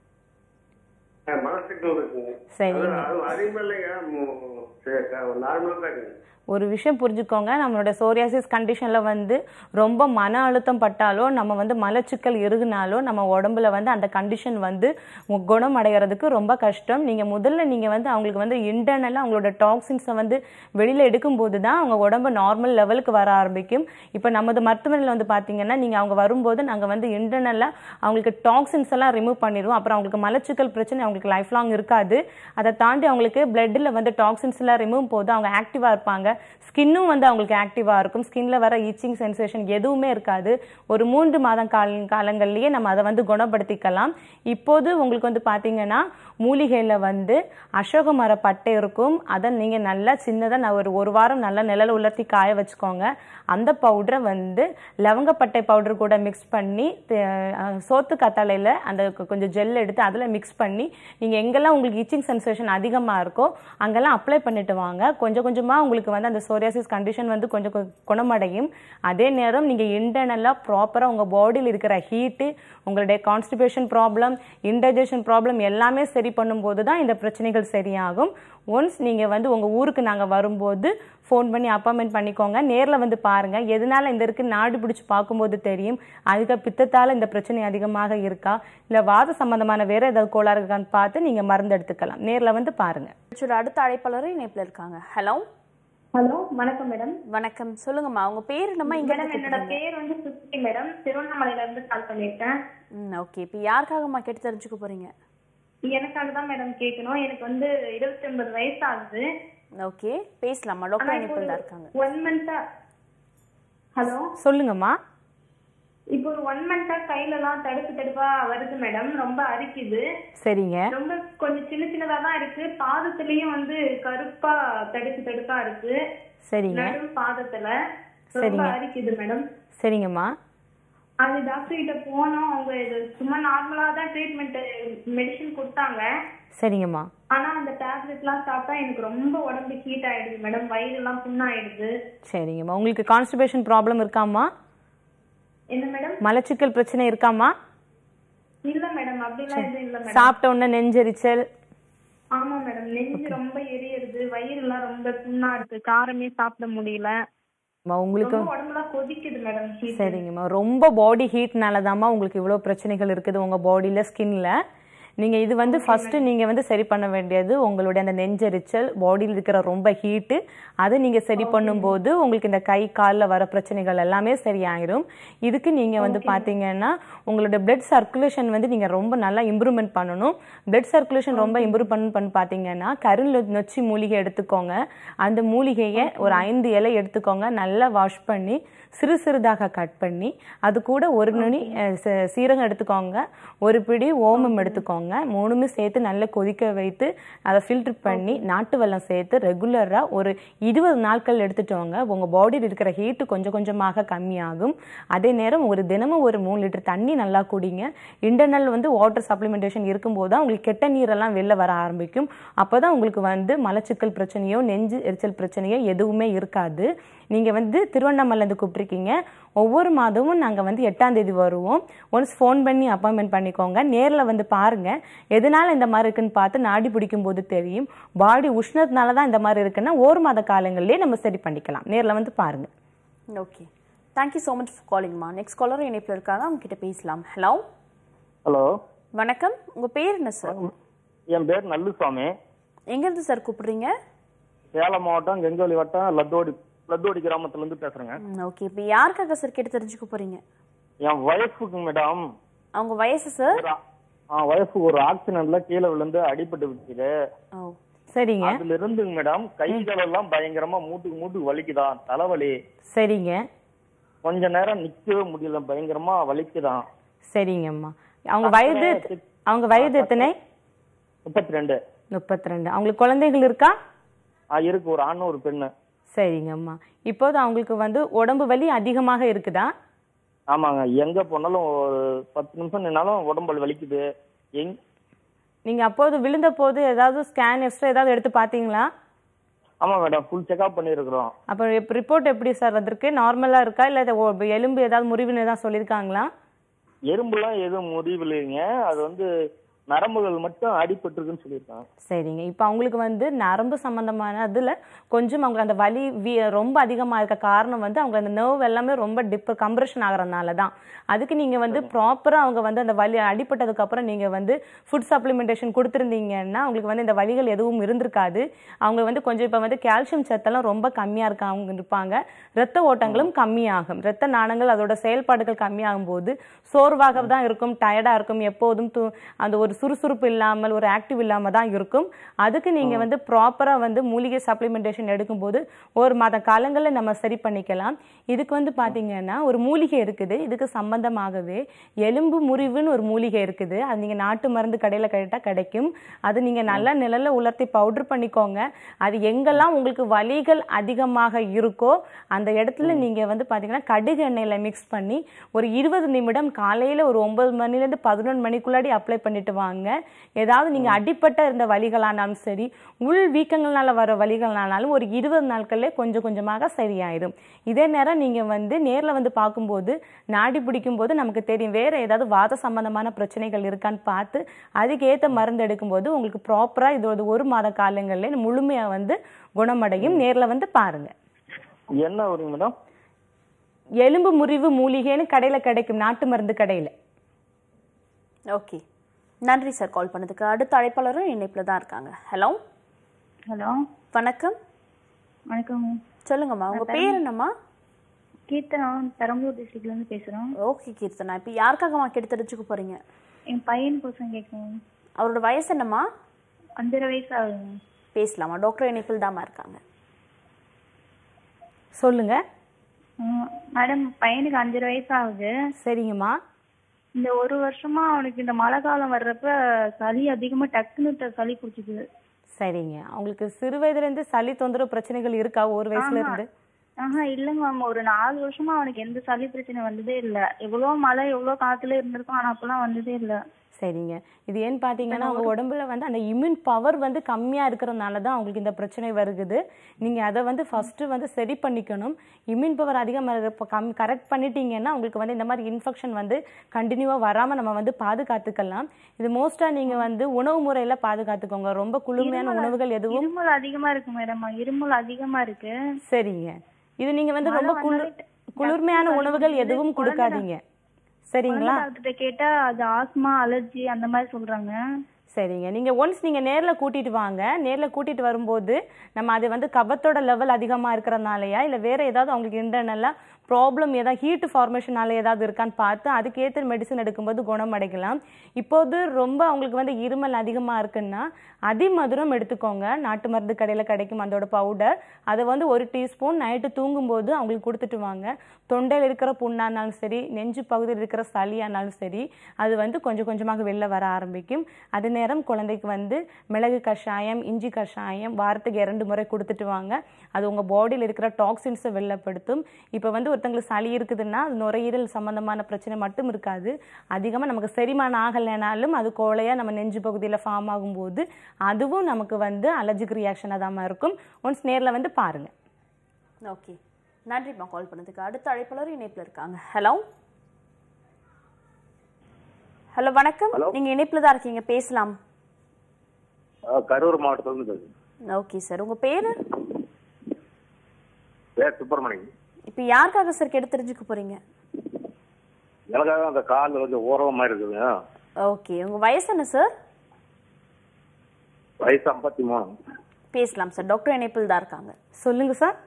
மனசுக்கு இருக்குங்க சரிங்க. அது- அது அதிகமாக இல்லைங்க நார்மலாக தான் இருக்குங்க ஒரு விஷயம் புரிஞ்சுக்கோங்க நம்மளோட சோரியாசிஸ் கண்டிஷனில் வந்து ரொம்ப மன அழுத்தம் பட்டாலோ நம்ம வந்து மலச்சிக்கல் இருகுனாலோ நம்ம உடம்புல வந்து அந்த கண்டிஷன் வந்து மு- குணம் அடைகிறதுக்கு ரொம்ப கஷ்டம் நீங்கள் முதல்ல நீங்கள் வந்து அவங்களுக்கு வந்து இன்டர்னலாக அவங்களோட டாக்ஸின்ஸை வந்து வெளியில் எடுக்கும்போது தான் அவங்க உடம்பு நார்மல் லெவலுக்கு வர ஆரம்பிக்கும் இப்போ நமது மருத்துவமனையில் வந்து பார்த்தீங்கன்னா நீங்கள் அவங்க வரும்போது நாங்கள் வந்து இன்டர்னலாக அவங்களுக்கு டாக்ஸின்ஸ் எல்லாம் ரிமூவ் பண்ணிடுவோம் அப்புறம் அவங்களுக்கு மலச்சிக்கல் பிரச்சனை அவங்களுக்கு லைஃப் லாங் இருக்காது அதை தாண்டி அவங்களுக்கு பிளட்டில் வந்து டாக்ஸின்ஸ் எல்லாம் ரிமூவ் போது அவங்க ஆக்டிவாக இருப்பாங்க ஸ்கின்னும் வந்து அவங்களுக்கு ஆக்டிவாக இருக்கும் ஸ்கின்ல வர ஈச்சிங் சென்சேஷன் எதுவுமே இருக்காது ஒரு மூன்று மாதம் கால காலங்கள்லேயே நம்ம அதை வந்து குணப்படுத்திக்கலாம் இப்போது உங்களுக்கு வந்து பார்த்தீங்கன்னா மூலிகையில் வந்து அசோக மர பட்டை இருக்கும் அதை நீங்கள் நல்லா சின்னதாக நான் ஒரு ஒரு வாரம் நல்லா நிழல் உலர்த்தி காய வச்சுக்கோங்க அந்த பவுடரை வந்து லவங்கப்பட்டை பவுடர் கூட மிக்ஸ் பண்ணி தே- அஹ் சோத்து கத்தாழையில் அந்த கொ- கொஞ்சம் ஜெல் எடுத்து அதில் மிக்ஸ் பண்ணி நீங்கள் எங்கெல்லாம் உங்களுக்கு இச்சிங் சென்சேஷன் அதிகமாக இருக்கோ அங்கெல்லாம் அப்ளை பண்ணிட்டு வாங்க கொஞ்சம் கொஞ்சமாக உங்களுக்கு வந்து அந்த சோரியாசிஸ் கண்டிஷன் வந்து கொஞ்சம் கொ- குணமடையும் அதே நேரம் நீங்கள் இன்டர்னலாக ப்ராப்பராக உங்கள் பாடியில் இருக்கிற ஹீட்டு உங்களுடைய கான்ஸ்டிபேஷன் ப்ராப்ளம் இன்டைஜஷன் ப்ராப்ளம் எல்லாமே சரி பண்ணும்போது தான் இந்த பிரச்சனைகள் சரியாகும் ஒன்ஸ் நீங்கள் வந்து உங்கள் ஊருக்கு நாங்கள் வரும்போது ஃபோன் பண்ணி அப்பாயின்மெண்ட் பண்ணிக்கோங்க நேரில் வந்து பாருங்கள் எதனால இந்த இருக்கு நாடு பிடிச்சி பார்க்கும்போது தெரியும் அதுக்கு பித்தத்தால் இந்த பிரச்சனை அதிகமாக இருக்கா இல்லை வாத சம்பந்தமான வேற ஏதாவது கோளாறு இருக்கான்னு பார்த்து நீங்கள் மருந்து எடுத்துக்கலாம் நேரில் வந்து பாருங்கள் நிகழ்ச்சியோட அடுத்த அழைப்பாளரும் இணைப்பில் இருக்காங்க ஹலோ ஹலோ வணக்கம் மேடம் வணக்கம் சொல்லுங்கம்மா உங்க பேர் என்னம்மா இங்க மேடம் என்னோட பேர் வந்து சுத்தி மேடம் திருவண்ணாமலையில இருந்து கால் பண்ணியிருக்கேன் ம் ஓகே இப்போ யாருக்காகம்மா கேட்டு தெரிஞ்சுக்க போறீங்க எனக்காக தான் மேடம் கேட்கணும் எனக்கு வந்து இருபத்தி ஒன்பது வயசு ஆகுது ஓகே பேசலாமா டாக்டர் இணைப்பில் தான் இருக்காங்க ஒன் மந்தா ஹலோ சொல்லுங்கம்மா இப்போ ஒரு ஒன் மந்தா கையில எல்லாம் தடுப்பு தடுப்பா வருது மேடம் ரொம்ப அரிக்குது சரிங்க ரொம்ப கொஞ்சம் சின்ன சின்னதா தான் இருக்கு பாதத்துலயும் வந்து கருப்பா தடுப்பு தடுப்பா இருக்கு சரிங்க நடு பாதத்துல ரொம்ப சரிங்க. அரிக்குது மேடம் சரிங்கம்மா அது டாக்டர் கிட்ட போனோம் அவங்க இது சும்மா நார்மலா தான் ட்ரீட்மெண்ட் மெடிசன் கொடுத்தாங்க சரிங்கம்மா ஆனா அந்த டேப்லெட்லாம் சாப்பிட்டா எனக்கு ரொம்ப உடம்பு ஹீட் ஆயிடுது மேடம் வயிறு எல்லாம் புண்ணாயிடுது சரிங்கம்மா உங்களுக்கு கான்ஸ்டிபேஷன் ப்ராப்ளம் இருக்காம்மா என்ன மேடம் மலச்சிக்கல் பிரச்சனை இருக்காம்மா இல்ல மேடம் அப்படிலாம் எதுவும் இல்ல மேடம் சாப்பிட்ட உடனே நெஞ்செரிச்சல் ஆமா மேடம் நெஞ்சு ரொம்ப எரியுது வயிறு எல்லாம் ரொம்ப புண்ணா இருக்கு காரமே சாப்பிட முடியல அம்மா, உங்களுக்கு ரொம்ப உடம்புலாம் கொதிக்குது மேடம் ஹீட் சரிங்கம்மா ரொம்ப பாடி ஹீட்னால தாம்மா உங்களுக்கு இவ்வளோ பிரச்சனைகள் இருக்குது உங்கள் பாடியில் ஸ்கின்ல நீங்கள் இது வந்து ஃபஸ்ட்டு நீங்கள் வந்து சரி பண்ண வேண்டியது உங்களுடைய அந்த நெஞ்செரிச்சல் பாடியில் இருக்கிற ரொம்ப ஹீட்டு அதை நீங்கள் சரி பண்ணும்போது உங்களுக்கு இந்த கை காலில் வர பிரச்சனைகள் எல்லாமே சரியாயிரும் இதுக்கு நீங்கள் வந்து பார்த்தீங்கன்னா உங்களோட பிளட் சர்க்குலேஷன் வந்து நீங்கள் ரொம்ப நல்லா இம்ப்ரூவ்மெண்ட் பண்ணணும் பிளட் சர்க்குலேஷன் ரொம்ப இம்ப்ரூவ் பண்ண பண்ணி பார்த்தீங்கன்னா கருள் நொச்சி மூலிகை எடுத்துக்கோங்க அந்த மூலிகையை ஒரு ஐந்து இலை எடுத்துக்கோங்க நல்லா வாஷ் பண்ணி சிறு சிறிதாக கட் பண்ணி அது கூட ஒரு நுனி அஹ், ச- சீரகம் எடுத்துக்கோங்க ஒரு பிடி ஓமம் எடுத்துக்கோங்க மூணுமே சேர்த்து நல்லா கொதிக்க வைத்து அதை ஃபில்டர் பண்ணி நாட்டு வெல்லம் சேர்த்து ரெகுலராக ஒரு இருபது நாட்கள் எடுத்துட்டு வாங்க உங்கள் பாடியில் இருக்கிற ஹீட்டு கொஞ்சம் கொஞ்சமாக கம்மியாகும் அதே நேரம் ஒரு தினமும் ஒரு மூணு லிட்டர் தண்ணி நல்லா குடிங்க இன்டர்னல் வந்து வாட்டர் சப்ளிமெண்டேஷன் இருக்கும்போது தான் உங்களுக்கு கெட்ட நீரெல்லாம் வெளில வர ஆரம்பிக்கும் அப்போ தான் உங்களுக்கு வந்து மலச்சிக்கல் பிரச்சனையோ நெஞ்சு எரிச்சல் பிரச்சனையோ எதுவுமே இருக்காது நீங்கள் வந்து திருவண்ணாமலேருந்து கூப்பிட்ருக்கீங்க ஒவ்வொரு மாதமும் நாங்கள் வந்து எட்டாம் தேதி வருவோம் ஒன்ஸ் ஃபோன் பண்ணி அப்பாயின்மெண்ட் பண்ணிக்கோங்க நேரில் வந்து பாருங்கள் எதனால இந்த மாதிரி இருக்குன்னு பார்த்து நாடி பிடிக்கும் போது தெரியும் பாடி உஷ்ணத்தினால தான் இந்த மாதிரி இருக்குன்னா ஒரு மாத காலங்களிலே நம்ம சரி பண்ணிக்கலாம் நேரில் வந்து பாருங்கள் okay thank you so much for காலிங்மா நெக்ஸ்ட் காலர் இணைப்பில் இருக்காங்க அவங்க கிட்ட பேசலாம் ஹலோ ஹலோ வணக்கம் உங்க பேர் என்ன சார் என் பேர் நல்லுசாமி எங்கேருந்து சார் கூப்பிடுறீங்க சேலம் மாவட்டம் கெங்கோலி வட்டம் லத்தோடி லத்தோடி கிராமத்துல இருந்து பேசுறேங்க ஓகே இப்போ யாருக்காக சார் கேட்டு தெரிஞ்சுக்க போறீங்க என் ஒய்ஃபுக்கு மேடம் அவங்க வயசு சார் ஒரு ஒய்ஃபுக்கு ஒரு ஆக்சிடென்ட்ல கீழே விழுந்து அடிபட்டு விட்டுது ஓ சரிங்க அதுல இருந்துங்க மேடம் கை கால் எல்லாம் பயங்கரமா மூட்டுக்கு மூட்டுக்கு வலிக்குதான் தலைவலி சரிங்க கொஞ்ச நேரம் நிக்கவே முடியல பயங்கரமா வலிக்குதான் சரிங்கம்மா அவங்க வயது அவங்க வயது எத்தனை முப்பத்தி ரெண்டு முப்பத்தி ரெண்டு அவங்களுக்கு குழந்தைகள் இருக்கா இருக்கு ஒரு ஆண் ஒரு பெண்ணு சரிங்கம்மா இப்போது அவங்களுக்கு வந்து உடம்பு வலி அதிகமாக இருக்குதா ஆமாங்க எங்க போனாலும் ஒரு பத்து நிமிஷம் நின்னாலும் உடம்பு வலிக்குது எங் நீங்க அப்போது விழுந்த போது ஏதாவது ஸ்கேன் எக்ஸ்ட்ரா ஏதாவது எடுத்து பார்த்தீங்களா ஆமா மேடம் ஃபுல் செக்அப் பண்ணியிருக்கிறோம் அப்போ ரிப்போர்ட் எப்படி சார் வந்திருக்கு நார்மலா இருக்கா இல்லை இது ஒ- எலும்பு ஏதாவது முறிவுன்னு ஏதாவது சொல்லியிருக்காங்களா எறும்புலாம் எதுவும் முடிவில்லைங்க அது வந்து நரம்புகள் மட்டும் அடிபட்டிருக்குன்னு சொல்லியிருக்காங்க சரிங்க இப்போ அவங்களுக்கு வந்து நரம்பு சம்பந்தமான அதில் கொஞ்சம் அவங்களுக்கு அந்த வலி வி- ரொம்ப அதிகமாக இருக்க காரணம் வந்து அவங்க அந்த நர்வ் எல்லாமே ரொம்ப டிப்ப கம்ப்ரெஷன் ஆகிறதுனால தான் அதுக்கு நீங்கள் வந்து ப்ராப்பராக அவங்க வந்து அந்த வலி அடிபட்டதுக்கப்புறம் நீங்கள் வந்து ஃபுட் சப்ளிமெண்டேஷன் கொடுத்துருந்தீங்கன்னா அவங்களுக்கு வந்து இந்த வலிகள் எதுவும் இருந்திருக்காது அவங்க வந்து கொஞ்சம் இப்போ வந்து கால்சியம் சத்தெல்லாம் ரொம்ப கம்மியாக இருக்க அவங்க இருப்பாங்க ரத்த ஓட்டங்களும் கம்மியாகும் ரத்த நாணங்கள் அதோட செயல்பாடுகள் கம்மியாகும் போது சோர்வாக தான் இருக்கும் டயர்டாக இருக்கும் எப்போதும் தூ அந்த ஒரு சுறுசுறுப்பு இல்லாமல் ஒரு ஆக்டிவ் இல்லாமல் தான் இருக்கும் அதுக்கு நீங்கள் வந்து ப்ராப்பராக வந்து மூலிகை சப்ளிமெண்டேஷன் எடுக்கும்போது ஒரு மாத காலங்களில் நம்ம சரி பண்ணிக்கலாம் இதுக்கு வந்து பார்த்தீங்கன்னா ஒரு மூலிகை இருக்குது இதுக்கு சம்பந்தமாகவே எலும்பு முறிவுன்னு ஒரு மூலிகை இருக்குது அது நீங்கள் நாட்டு மருந்து கடையில் கேட்டால் கிடைக்கும் அது நீங்கள் நல்லா நிழல்ல உலர்த்தி பவுடர் பண்ணிக்கோங்க அது எங்கெல்லாம் உங்களுக்கு வலிகள் அதிகமாக இருக்கோ அந்த இடத்துல நீங்கள் வந்து பார்த்தீங்கன்னா கடுகு எண்ணெயில் மிக்ஸ் பண்ணி ஒரு இருபது நிமிடம் காலையில் ஒரு ஒன்பது மணிலேருந்து பதினொன்று மணிக்குள்ளாடி அப்ளை பண்ணிட்டு வாங்க ஏதாவது நீங்கள் அடிப்பட்ட இருந்த வலிகளானாலும் சரி உள் வீக்கங்கள்னால வர வலிகள்னாலும் ஒரு இருபது நாட்களே கொஞ்சம் கொஞ்சமாக சரியாயிடும் இதே நேரம் நீங்கள் வந்து நேரில் வந்து பார்க்கும்போது நாடி பிடிக்கும் போது நமக்கு தெரியும் வேறு ஏதாவது வாத சம்பந்தமான பிரச்சனைகள் இருக்கான்னு பார்த்து அதுக்கேற்ற மருந்து எடுக்கும்போது உங்களுக்கு ப்ராப்பராக இதோட ஒரு மாத காலங்களில் முழுமையாக வந்து குணமடையும் நேரில் வந்து பாருங்கள் என்ன வருங்க மேடம் எலும்பு முறிவு மூலிகைன்னு கடையில் கிடைக்கும் நாட்டு மருந்து கடையில் ஓகே நன்றி சார் கால் பண்ணதுக்கு அடுத்த அழைப்பாளரும் இணைப்பில் தான் இருக்காங்க ஹலோ ஹலோ வணக்கம் வணக்கம் சொல்லுங்கம்மா உங்க பேர் என்னம்மா கீர்த்தனா பெரம்பலூர் டிஸ்ட்ரிக்ட்ல இருந்து பேசுறோம் ஓகே கீர்த்தனா இப்போ யாருக்காகம்மா கேட்டு தெரிஞ்சுக்க போறீங்க என் பையன் கோசம் கேட்கணும் அவரோட வயசு என்னம்மா அஞ்சரை வயசு ஆகுதுங்க பேசலாமா டாக்டர் இணைப்பில் தாம்மா இருக்காங்க சொல்லுங்க ம், மேடம் பையனுக்கு அஞ்சரை வயசு ஆகுது சரிங்கம்மா இந்த ஒரு வருஷமா அவனுக்கு இந்த மழை காலம் வர்றப்ப சளி அதிகமா டக்குன்னு ட- சளி பிடிச்சிக்குது சரிங்க அவங்களுக்கு சிறு வயதுலேருந்து சளி தொந்தரவு பிரச்சனைகள் இருக்கா ஒரு வயசுல இருந்து ஆஹா இல்லைங்க மேம் ஒரு நாலு வருஷமா அவனுக்கு எந்த சளி பிரச்சனை வந்ததே இல்ல எவ்வளோ மழை எவ்வளோ காத்துல இருந்திருக்கும் ஆனா அப்பெல்லாம் வந்ததே இல்ல சரிங்க இது ஏன்னு பார்த்தீங்கன்னா அவங்க உடம்புல வந்து அந்த இம்யூன் பவர் வந்து கம்மியாக இருக்கிறதுனால தான் அவங்களுக்கு இந்த பிரச்சனை வருகுது நீங்கள் அதை வந்து ஃபஸ்ட்டு வந்து சரி பண்ணிக்கணும் இம்யூன் பவர் அதிகமாக இப்போ கம் கரெக்ட் பண்ணிட்டீங்கன்னா உங்களுக்கு வந்து இந்த மாதிரி இன்ஃபெக்ஷன் வந்து கண்டினியூவாக வராமல் நம்ம வந்து பாதுகாத்துக்கலாம் இது மோஸ்ட்டாக நீங்கள் வந்து உணவு முறையில் பாதுகாத்துக்கோங்க ரொம்ப குளுமையான உணவுகள் எதுவும் இருமல் அதிகமா இருக்கு மேடம் இருமல் அதிகமா இருக்கு சரிங்க இது நீங்கள் வந்து ரொம்ப குளிர் வந்தாலே குளிர்மையான டக்குனு உணவுகள் சளி எதுவும் பிடிக்குது. கொடுக்காதீங்க சரிங்களா டாக்டர்கிட்ட கேட்டா அது ஆஸ்மா அலர்ஜி அந்த மாதிரி சொல்றாங்க சரிங்க நீங்கள் ஒன்ஸ் நீங்கள் நேரில் கூட்டிகிட்டு வாங்க நேரில் கூட்டிகிட்டு வரும்போது நம்ம அது வந்து கபத்தோட லெவல் அதிகமாக இருக்கிறனாலயா இல்லை வேறு ஏதாவது அவங்களுக்கு இன்டர்னலாக ப்ராப்ளம் ஏதாவது ஹீட் ஃபார்மேஷனால ஏதாவது இருக்கான்னு பார்த்து அதுக்கேற்ற மெடிசன் எடுக்கும்போது குணமடைக்கலாம் இப்போது ரொம்ப அவங்களுக்கு வந்து இருமல் அதிகமாக இருக்குன்னா அதிமதுரம் எடுத்துக்கோங்க நாட்டு மருந்து கடையில் கிடைக்கும் அதோட பவுடர் அதை வந்து ஒரு டீஸ்பூன் நைட்டு தூங்கும்போது அவங்களுக்கு கொடுத்துட்டு வாங்க தொண்டையில் இருக்கிற புண்ணானாலும் சரி நெஞ்சு பகுதியில் இருக்கிற சளியானாலும் சரி அது வந்து கொஞ்சம் கொஞ்சமாக வெளில வர ஆரம்பிக்கும் அதே நேரம் குழந்தைக்கு வந்து மிளகு கஷாயம் இஞ்சி கஷாயம் வாரத்துக்கு இரண்டு முறை கொடுத்துட்டு வாங்க அது உங்கள் பாடியில் இருக்கிற டாக்ஸின்ஸை வெளிலப்படுத்தும் இப்போ வந்து ஒருத்தங்களுக்கு சளி இருக்குதுன்னா அது நுரையீரல் சம்மந்தமான பிரச்சனை மட்டும் இருக்காது அதிகமாக நமக்கு செரிமானம் ஆகலைனாலும் அது கோழையாக நம்ம நெஞ்சு பகுதியில் ஃபார்ம் ஆகும்போது அதுவும் நமக்கு வந்து அலர்ஜிக் ரியாக்ஷனாக தான் இருக்கும் ஒன்ஸ் நேரில் வந்து பாருங்கள் ஓகே நன்றிம்மா கால் பண்ணதுக்கு அடுத்த அழைப்பாளர் இணைப்பில் இருக்காங்க ஹலோ ஹலோ வணக்கம் நீங்க இணைப்பில் தான் இருக்கீங்க பேசலாம் அஹ் கரூர் மாவட்டத்திலிருந்து பேசுறேன் ஓகே சார் உங்க பேரு பேர் சுப்பிரமணியம் இப்போ யாருக்காக சார் கேட்டு தெரிஞ்சுக்க போறீங்க எனக்காக அந்த கால் கொஞ்சம் ஓரமா இருக்குதுங்க ஓகே உங்க வயசு என்ன சார் வயசு ஐம்பத்தி மூணு பேசலாம் சார் டாக்டர் இணைப்பில் தான் இருக்காங்க சொல்லுங்கள் சார்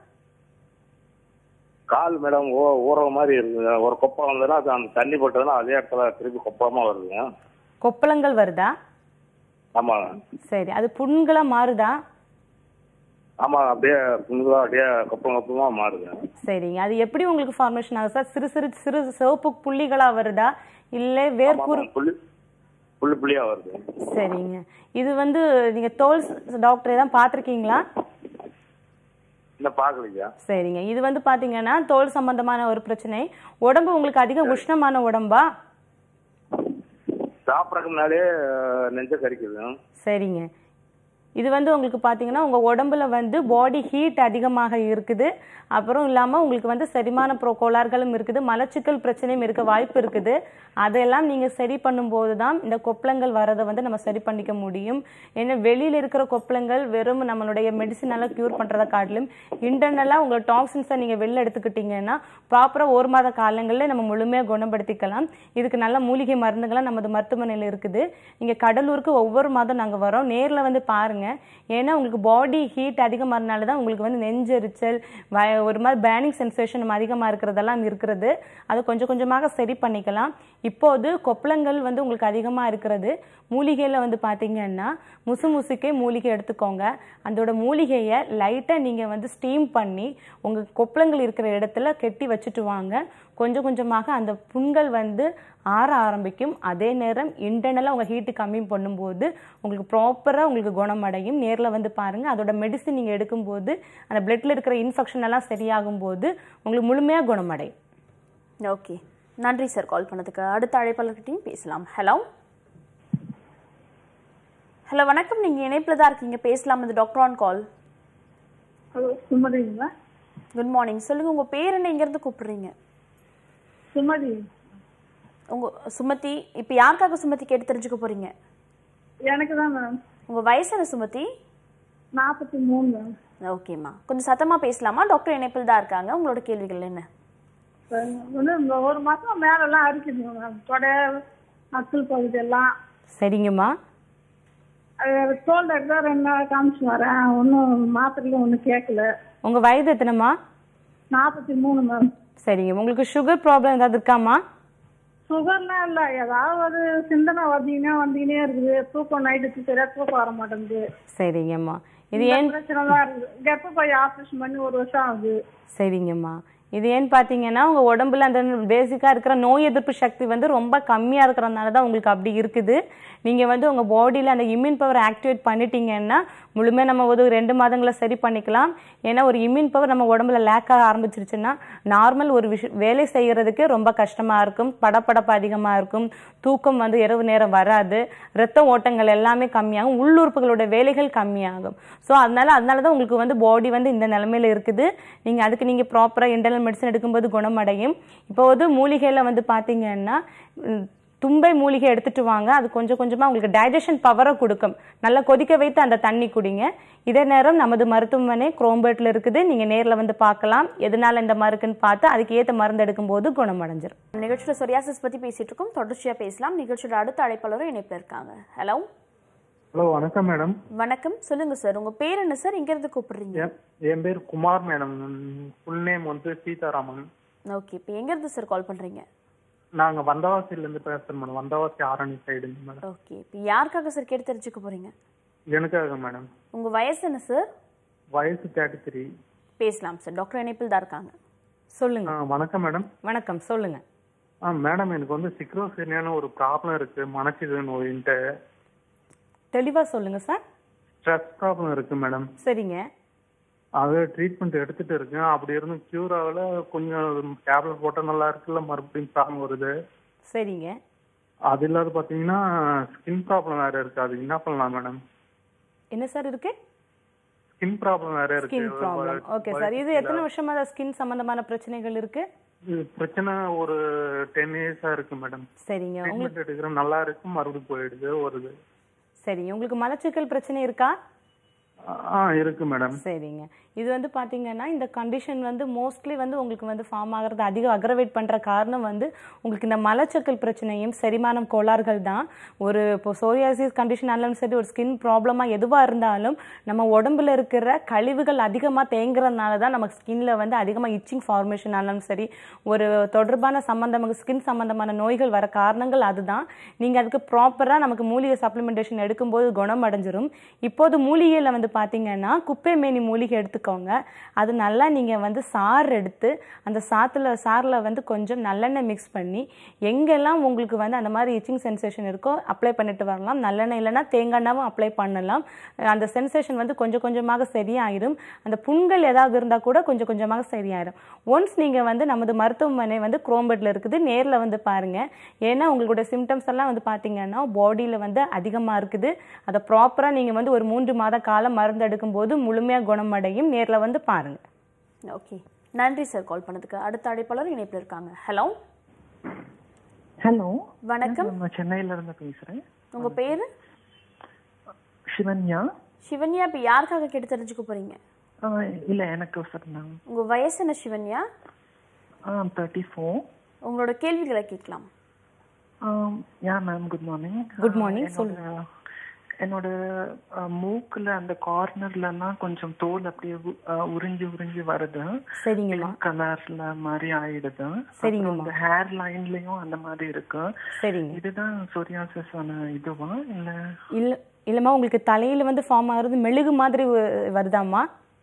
கால் மேடம் ஓ ஊற மாதிரி இருக்குங்க ஒரு கொப்பளம் வந்ததுன்னா அது அந்த தண்ணி பட்டதுன்னா அதே இடத்துல திருப்பி கொப்பளமா வருதுங்க கொப்பளங்கள் வருதா ஆமாங்க சரி அது புண்களாக மாறுதா ஆமா அப்படியே புண்ணுதா அப்படியே கொப்பளம் கொப்பளமா மாறுதுங்க சரிங்க அது எப்படி உங்களுக்கு ஃபார்மேஷன் ஆகுது சார் சிறு சிறு சிறு சிவப்பு புள்ளிகளாக வருதா இல்லை வேர்க்குரு ஆமா, புள்ளி புள்ளி புள்ளியா வருது சரிங்க இது வந்து நீங்கள் தோல் டாக்டரை தான் பார்த்துருக்கீங்களா இன்னும் பாக்கலையா சரிங்க இது வந்து பார்த்தீங்கன்னா தோல் சம்பந்தமான ஒரு பிரச்சனை உடம்பு உங்களுக்கு அதிக உஷ்ணமான உடம்பா சாப்பிடறதுக்கு முன்னாலே நெஞ்ச கறிக்குது சரிங்க இது வந்து உங்களுக்கு பார்த்தீங்கன்னா உங்கள் உடம்புல வந்து பாடி ஹீட் அதிகமாக இருக்குது அப்புறம் இல்லாமல் உங்களுக்கு வந்து செரிமான ப்ரோ கோளாறுகளும் இருக்குது மலச்சிக்கல் பிரச்சனையும் இருக்க வாய்ப்பு இருக்குது அதெல்லாம் நீங்கள் சரி பண்ணும்போது தான் இந்த கொப்பளங்கள் வரதை வந்து நம்ம சரி பண்ணிக்க முடியும் ஏன்னா வெளியில் இருக்கிற கொப்பளங்கள் வெறும் நம்மளுடைய மெடிசினால க்யூர் பண்ணுறதை காட்டிலும் இன்டர்னலாக உங்கள் டாக்ஸின்ஸை நீங்கள் வெளில எடுத்துக்கிட்டீங்கன்னா ப்ராப்பராக ஒரு மாத காலங்களில் நம்ம முழுமையாக குணப்படுத்திக்கலாம் இதுக்கு நல்ல மூலிகை மருந்துகள்லாம் நமது மருத்துவமனையில் இருக்குது நீங்கள் கடலூருக்கு ஒவ்வொரு மாதம் நாங்கள் வரோம் நேரில் வந்து பாருங்கள் ஏன்னா உங்களுக்கு பாடி ஹீட் அதிகமாகறனால தான் உங்களுக்கு வந்து நெஞ்செரிச்சல் வய ஒரு மாதிரி பேனிங் சென்சேஷன் அதிகமாக இருக்கிறதெல்லாம் இருக்கிறது அது கொஞ்சம் கொஞ்சமாக சரி பண்ணிக்கலாம் இப்போது கொப்பளங்கள் வந்து உங்களுக்கு அதிகமாக இருக்கிறது மூலிகையில் வந்து பார்த்தீங்கன்னா முசு முசுக்கே மூலிகை எடுத்துக்கோங்க அதோட மூலிகையை லைட்டாக நீங்கள் வந்து ஸ்டீம் பண்ணி உங்கள் கொப்பளங்கள் இருக்கிற இடத்துல கெட்டி வச்சுட்டு வாங்க கொஞ்சம் கொஞ்சமாக அந்த புண்கள் வந்து ஆற ஆரம்பிக்கும் அதே நேரம் இன்டர்னலாக உங்கள் ஹீட்டு கம்மி பண்ணும்போது உங்களுக்கு ப்ராப்பராக உங்களுக்கு குணமடையும் நேரில் வந்து பாருங்கள் அதோட மெடிசின் நீங்கள் எடுக்கும்போது அந்த பிளட்டில் இருக்கிற இன்ஃபெக்ஷன் எல்லாம் சரியாகும் போது உங்களுக்கு முழுமையாக குணமடையும் ஓகே நன்றி சார் கால் பண்ணதுக்கு அடுத்த அழைப்பாளர்கிட்டையும் பேசலாம் ஹலோ ஹலோ வணக்கம் நீங்க இணைப்பில் தான் இருக்கீங்க பேசலாம் இது டாக்டர் ஆன் கால் ஹலோ சுமதிங்களா குட் மார்னிங் சொல்லுங்க உங்க பேர் என்ன இருந்து கூப்பிடுறீங்க சுமதி உங்க சுமதி இப்போ யாருக்காக சுமதி கேட்டு தெரிஞ்சுக்க போறீங்க எனக்கு தான் மேடம் உங்க வயசு என்ன சுமதி நாற்பத்தி மூணு மேம் ஓகேம்மா கொஞ்சம் சத்தமா பேசலாமா டாக்டர் இணைப்பில் தான் இருக்காங்க உங்களோட கேள்விகள் என்ன வந்து இந்த ஒரு மாசம் மேலெல்லாம் அரிக்குதுங்க மேம் தொடை நக்கல் பகுதி எல்லாம் சரிங்கம்மா அது தோல் டாக்டர் ரெண்டு நாள் காமிச்சு வரேன் ஒன்றும் மாத்திரையில ஒன்றும் கேட்கல உங்கள் வயது எத்தனைம்மா நாற்பத்தி மூணு மேம் சரிங்க உங்களுக்கு சுகர் ப்ராப்ளம் ஏதாவது இருக்காம்மா சுகர்லாம் இல்லை ஏதாவது சிந்தனை வந்தீங்கன்னா வந்தீங்கன்னே இருக்குது தூக்கம் நைட்டு சரியா தூக்கம் வர மாட்டேங்குது சரிங்கம்மா இது இந்த ஏன் பிரச்சனை தான் இருக்குது கர்ப்பப்பை ஆப்ரேஷன் பண்ணி ஒரு வருஷம் ஆகுது சரிங்கம்மா இது ஏன்னு பார்த்தீங்கன்னா உங்கள் உடம்புல அந்த பேசிக்காக இருக்கிற நோய் எதிர்ப்பு சக்தி வந்து ரொம்ப கம்மியாக இருக்கிறதுனால தான் உங்களுக்கு அப்படி இருக்குது நீங்கள் வந்து உங்கள் பாடியில் அந்த இம்யூன் பவர் ஆக்டிவேட் பண்ணிட்டீங்கன்னா முழுமையாக நம்ம ஒரு ரெண்டு மாதங்களை சரி பண்ணிக்கலாம் ஏன்னா ஒரு இம்யூன் பவர் நம்ம உடம்புல லேக் ஆக ஆரம்பிச்சிருச்சுன்னா நார்மல் ஒரு விஷயம் வேலை செய்கிறதுக்கே ரொம்ப கஷ்டமாக இருக்கும் படப்படப்பு அதிகமாக இருக்கும் தூக்கம் வந்து இரவு நேரம் வராது ரத்த ஓட்டங்கள் எல்லாமே கம்மியாகும் உள்ளுறுப்புகளோட வேலைகள் கம்மியாகும் ஸோ அதனால அதனால தான் உங்களுக்கு வந்து பாடி வந்து இந்த நிலமையில இருக்குது நீங்கள் அதுக்கு நீங்கள் ப்ராப்பராக இன்டர்னல் மெடிசன் எடுக்கும்போது குணமடையும் இப்போ வந்து மூலிகையில் வந்து பார்த்தீங்கன்னா ம், தும்பை மூலிகை எடுத்துட்டு வாங்க அது கொஞ்சம் கொஞ்சமாக உங்களுக்கு டைஜஷன் பவரை கொடுக்கும் நல்லா கொதிக்க வைத்து அந்த தண்ணி குடிங்க இதே நேரம் நமது மருத்துவமனை குரோம்பேட்டில் இருக்குது நீங்கள் நேரில் வந்து பார்க்கலாம் எதனால இந்த மருக்குன்னு பார்த்து அதுக்கு ஏற்ற மருந்து எடுக்கும்போது குணமடைஞ்சிரும் நிகழ்ச்சியில் சொரியாசிஸ் பத்தி பேசிட்டு இருக்கோம் தொடர்ச்சியா பேசலாம் நிகழ்ச்சியோட அடுத்த அழைப்பாளரும் இணைப்பில் இருக்காங்க ஹலோ ஹலோ வணக்கம் மேடம் வணக்கம் சொல்லுங்க சார் உங்க பேர் என்ன சார் எங்க இருந்து கூப்பிடுறீங்க என் என் பேர் குமார் மேடம் ஃபுல் நேம் வந்து சீதாராமன் ஓகே இப்போ எங்க இருந்து சார் கால் பண்றீங்க நாங்க வந்தவாசியில இருந்து பேசுறோம் madam Vandavasi Arani side madam okay இப்போ யாருக்காக சார் கேட்டு தெரிஞ்சுக்க போறீங்க எனக்காக மேடம் உங்க வயசு என்ன சார் வயசு தேர்ட்டி த்ரீ பேசலாம் சார் டாக்டர் இணைப்பில் தான் இருக்காங்க சொல்லுங்க வணக்கம் மேடம் வணக்கம் சொல்லுங்க ஆ மேடம் எனக்கு வந்து சிக்ரோசினியான ஒரு ப்ராப்ளம் இருக்கு மனச்சிது நோயின்ட்டு தெளிவா சொல்லுங்க சார் ஸ்ட்ரெஸ் ப்ராப்ளம் இருக்கு மேடம் சரிங்க அது ட்ரீட்மெண்ட் எடுத்துட்டு இருக்கேன் அப்படி இருந்தும் கியூர் ஆகல கொஞ்சம் டேப்லெட் போட்டால் நல்லா இருக்குல்ல மறுபடியும் ப்ராப்ளம் வருது சரிங்க அது இல்லாத பார்த்தீங்கன்னா ஸ்கின் ப்ராப்ளம் வேற இருக்கு அது என்ன பண்ணலாம் மேடம் என்ன சார் இருக்கு ஸ்கின் ப்ராப்ளம் வேற இருக்கு ஸ்கின் ப்ராப்ளம் ஓகே சார் இது எத்தனை வருஷமா ஸ்கின் சம்பந்தமான பிரச்சனைகள் இருக்கு இது பிரச்சனை ஒரு டென் இயர்ஸா இருக்கு மேடம் சரிங்க உங்களுக்கு ட்ரீட்மெண்ட் எடுக்கிறேன் நல்லா இருக்கு மறுபடியும் போயிடுது வருது சரிங்க உங்களுக்கு மலச்சிக்கல் பிரச்சனை இருக்கா ஆ இருக்கு மேடம் சரிங்க இது வந்து பாத்தீங்கன்னா இந்த கண்டிஷன் வந்து மோஸ்ட்லி வந்து உங்களுக்கு வந்து ஃபார்ம் ஆகிறது அதிகம் அக்ரவேட் பண்ற காரணம் வந்து உங்களுக்கு இந்த மலச்சிக்கல் பிரச்சனையும் செரிமானம் கோளாறுகள் தான் ஒரு இப்போ சோரியாசிஸ் கண்டிஷன் ஆனாலும் சரி ஒரு ஸ்கின் ப்ராப்ளமா எதுவா இருந்தாலும் நம்ம உடம்புல இருக்கிற கழிவுகள் அதிகமா தேங்குறதுனால தான் நமக்கு ஸ்கின்ல வந்து அதிகமா இச்சிங் ஃபார்மேஷன் ஆனாலும் சரி ஒரு தொடர்பான சம்பந்தமாக ஸ்கின் சம்பந்தமான நோய்கள் வர காரணங்கள் அதுதான் நீங்க அதுக்கு ப்ராப்பரா நமக்கு மூலிகை சப்ளிமெண்டேஷன் எடுக்கும்போது குணம் அடைஞ்சிரும் இப்போது மூலிகையில வந்து பாத்தீங்கன்னா குப்பை மேனி மூலிகை எடுத்துக்கோங்க அது நல்லா நீங்க வந்து சாறு எடுத்து அந்த சாத்துல சாறுல வந்து கொஞ்சம் நல்லெண்ணெய் மிக்ஸ் பண்ணி எங்கெல்லாம் உங்களுக்கு வந்து அந்த மாதிரி இச்சிங் சென்சேஷன் இருக்கோ அப்ளை பண்ணிட்டு வரலாம் நல்லெண்ணெய் இல்லைன்னா தேங்காய் எண்ணெயும் அப்ளை பண்ணலாம் அந்த சென்சேஷன் வந்து கொஞ்சம் கொஞ்சமாக சரியாயிடும் அந்த புண்கள் ஏதாவது இருந்தால் கூட கொஞ்சம் கொஞ்சமாக சரியாயிடும் ஒன்ஸ் நீங்கள் வந்து நமது மருத்துவமனை வந்து குரோம்பெட்டில் இருக்குது நேரில் வந்து பாருங்க ஏன்னா உங்களுடைய சிம்டம்ஸ் எல்லாம் வந்து பார்த்தீங்கன்னா பாடியில் வந்து அதிகமாக இருக்குது அதை ப்ராப்பராக நீங்கள் வந்து ஒரு மூன்று மாத காலம் மருந்து எடுக்கும்போது முழுமையாக குணமடையும் நேரில் வந்து பாருங்க ஓகே நன்றி சார் கால் பண்ணதுக்கு அடுத்த அழைப்பாளர் இணைப்பில் இருக்காங்க ஹலோ ஹலோ வணக்கம் நான் சென்னையில இருந்து பேசுறேன் உங்க பேரு சிவன்யா சிவன்யா இப்போ யாருக்காக கேட்டு தெரிஞ்சுக்க போறீங்க ஆ, இல்ல எனக்கு சார் நான் உங்க வயசு என்ன சிவன்யா தேர்ட்டி ஃபோர் உங்களோட கேள்விகளை கேட்கலாம் yeah ma'am good morning Good morning, சொல்லுங்க. என்னோட ஆ, மூக்குல அந்த கார்னர்ல எல்லாம் கொஞ்சம் தோல் அப்படியே உ- ஆ, உறிஞ்சி உறிஞ்சி வருது சரிங்கம்மா கலர்ல மாதிரி ஆயிடுது சரிங்கம்மா. அப்புறம் இந்த ஹேர் லைன்லயும் அந்த மாதிரி இருக்கு சரிங்க இதுதான் சொரியாசிஸ் ஆன இதுவா இல்ல இல்ல இல்லம்மா உங்களுக்கு தலையில வந்து ஃபார்ம் ஆகுறது மெழுகு மாதிரி வ- வருதாம்மா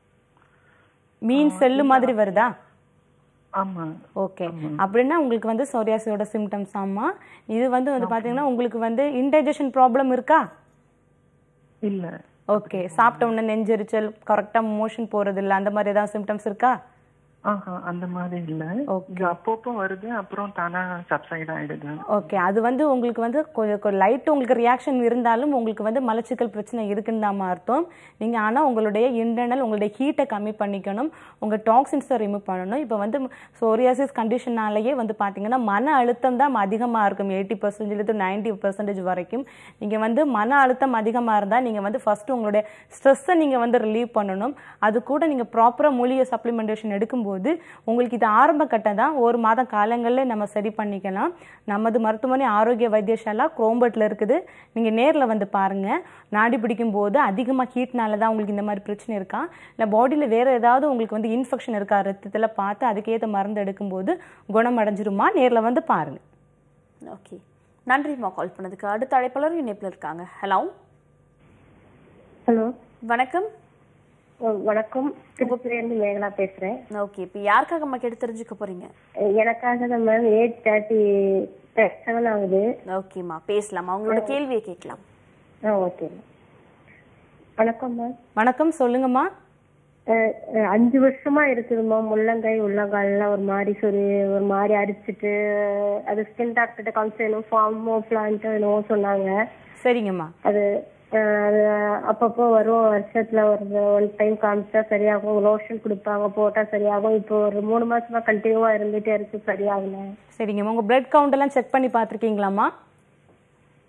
மீன் செல்லு மாதிரி வருதா ஆமா ஓகே அப்படின்னா உங்களுக்கு வந்து சோரியாசியோட சிம்டம்ஸ் ஆமா இது வந்து வந்து பாத்தீங்கன்னா உங்களுக்கு வந்து இன்டைஜஷன் ப்ராப்ளம் இருக்கா இல்ல ஓகே சாப்பிட்ட உடனே நெஞ்செரிச்சல் கரெக்டா மோஷன் போறது இல்ல அந்த மாதிரி ஏதாவது சிம்டம்ஸ் இருக்கா ஆஹா அந்த மாதிரி இல்ல இது அப்பப்போ வருது அப்புறம் தானா சப்சைட் ஆயிடுது ஓகே அது வந்து உங்களுக்கு வந்து கொஞ்சம் லைட் உங்களுக்கு ரியாக்ஷன் இருந்தாலும் உங்களுக்கு வந்து மலச்சிக்கல் பிரச்சனை இருக்குன்னு தான் அர்த்தம் நீங்கள் ஆனால் உங்களுடைய இன்டர்னல் உங்களுடைய ஹீட்டை கம்மி பண்ணிக்கணும் உங்கள் டாக்ஸின்ஸை ரிமூவ் பண்ணணும் இப்போ வந்து சோரியாசிஸ் கண்டிஷனாலேயே வந்து பார்த்தீங்கன்னா மன அழுத்தம் தான் அதிகமாக இருக்கும் எயிட்டி பர்சன்டேஜ் நைன்டி பர்சன்டேஜ் வரைக்கும் நீங்கள் வந்து மன அழுத்தம் அதிகமாக இருந்தால் நீங்கள் வந்து ஃபஸ்ட்டு உங்களுடைய ஸ்ட்ரெஸ்ஸை நீங்கள் வந்து ரிலீவ் பண்ணணும் அது கூட நீங்கள் ப்ராப்பராக மூலிகை சப்ளிமெண்டேஷன் எடுக்கும்போது உங்களுக்கு இது ஆரம்ப கட்டம் தான் ஒரு மாத காலங்களில் நம்ம சரி பண்ணிக்கலாம் நமது மருத்துவமனை ஆரோக்கிய வைத்தியசாலா குரோம்பட்டில் இருக்குது நீங்கள் நேரில் வந்து பாருங்கள் நாடி பிடிக்கும் போது அதிகமாக ஹீட்னால தான் உங்களுக்கு இந்த மாதிரி பிரச்சனை இருக்கா இல்லை பாடியில் வேறு ஏதாவது உங்களுக்கு வந்து இன்ஃபெக்ஷன் இருக்கா ரத்தத்தில் பார்த்து அதுக்கேற்ற மருந்து எடுக்கும்போது குணமடைஞ்சிருமா நேரில் வந்து பாருங்கள் ஓகே நன்றிம்மா கால் பண்ணதுக்கு அடுத்த அழைப்பாளர் இணைப்பில் இருக்காங்க ஹலோ ஹலோ வணக்கம் வணக்கம் திருச்சியிலேருந்து மேகலா பேசுறேன் ஓகே இப்போ யாருக்காகம்மா கேட்டு தெரிஞ்சுக்க போறீங்க எனக்காக தான் மேம் ஏஜ் தேர்ட்டி செவன் ஆகுது ஓகேம்மா பேசலாம் அவங்களோட கேள்வியை கேட்கலாம் ஆ ஓகே வணக்கம் மேம் வணக்கம் சொல்லுங்கம்மா அஹ், அஹ், அஞ்சு வருஷமா இருக்குதுமா முள்ளங்கை உள்ளங்கால்லாம் ஒரு மாதிரி சொல்லி ஒரு மாதிரி அரிச்சிட்டு அது ஸ்கின் டாக்டர்கிட்ட காமிச்சு ஃபார்மோ பிளான்ட்டோ என்னவோ சொன்னாங்க சரிங்கம்மா அது அஹ், அது அப்பப்போ வரும் வருஷத்துல ஒரு ஒன் டைம் காமிச்சா சரியாகும் லோஷன் கொடுப்பாங்க போட்டா சரியாகும் இப்போ ஒரு மூணு மாசமா கண்டினியூவா இருந்துட்டே இருக்கு சரியாகல சரிங்கம்மா உங்கள் பிளட் கவுண்ட் எல்லாம் செக் பண்ணி பார்த்துருக்கீங்களாம்மா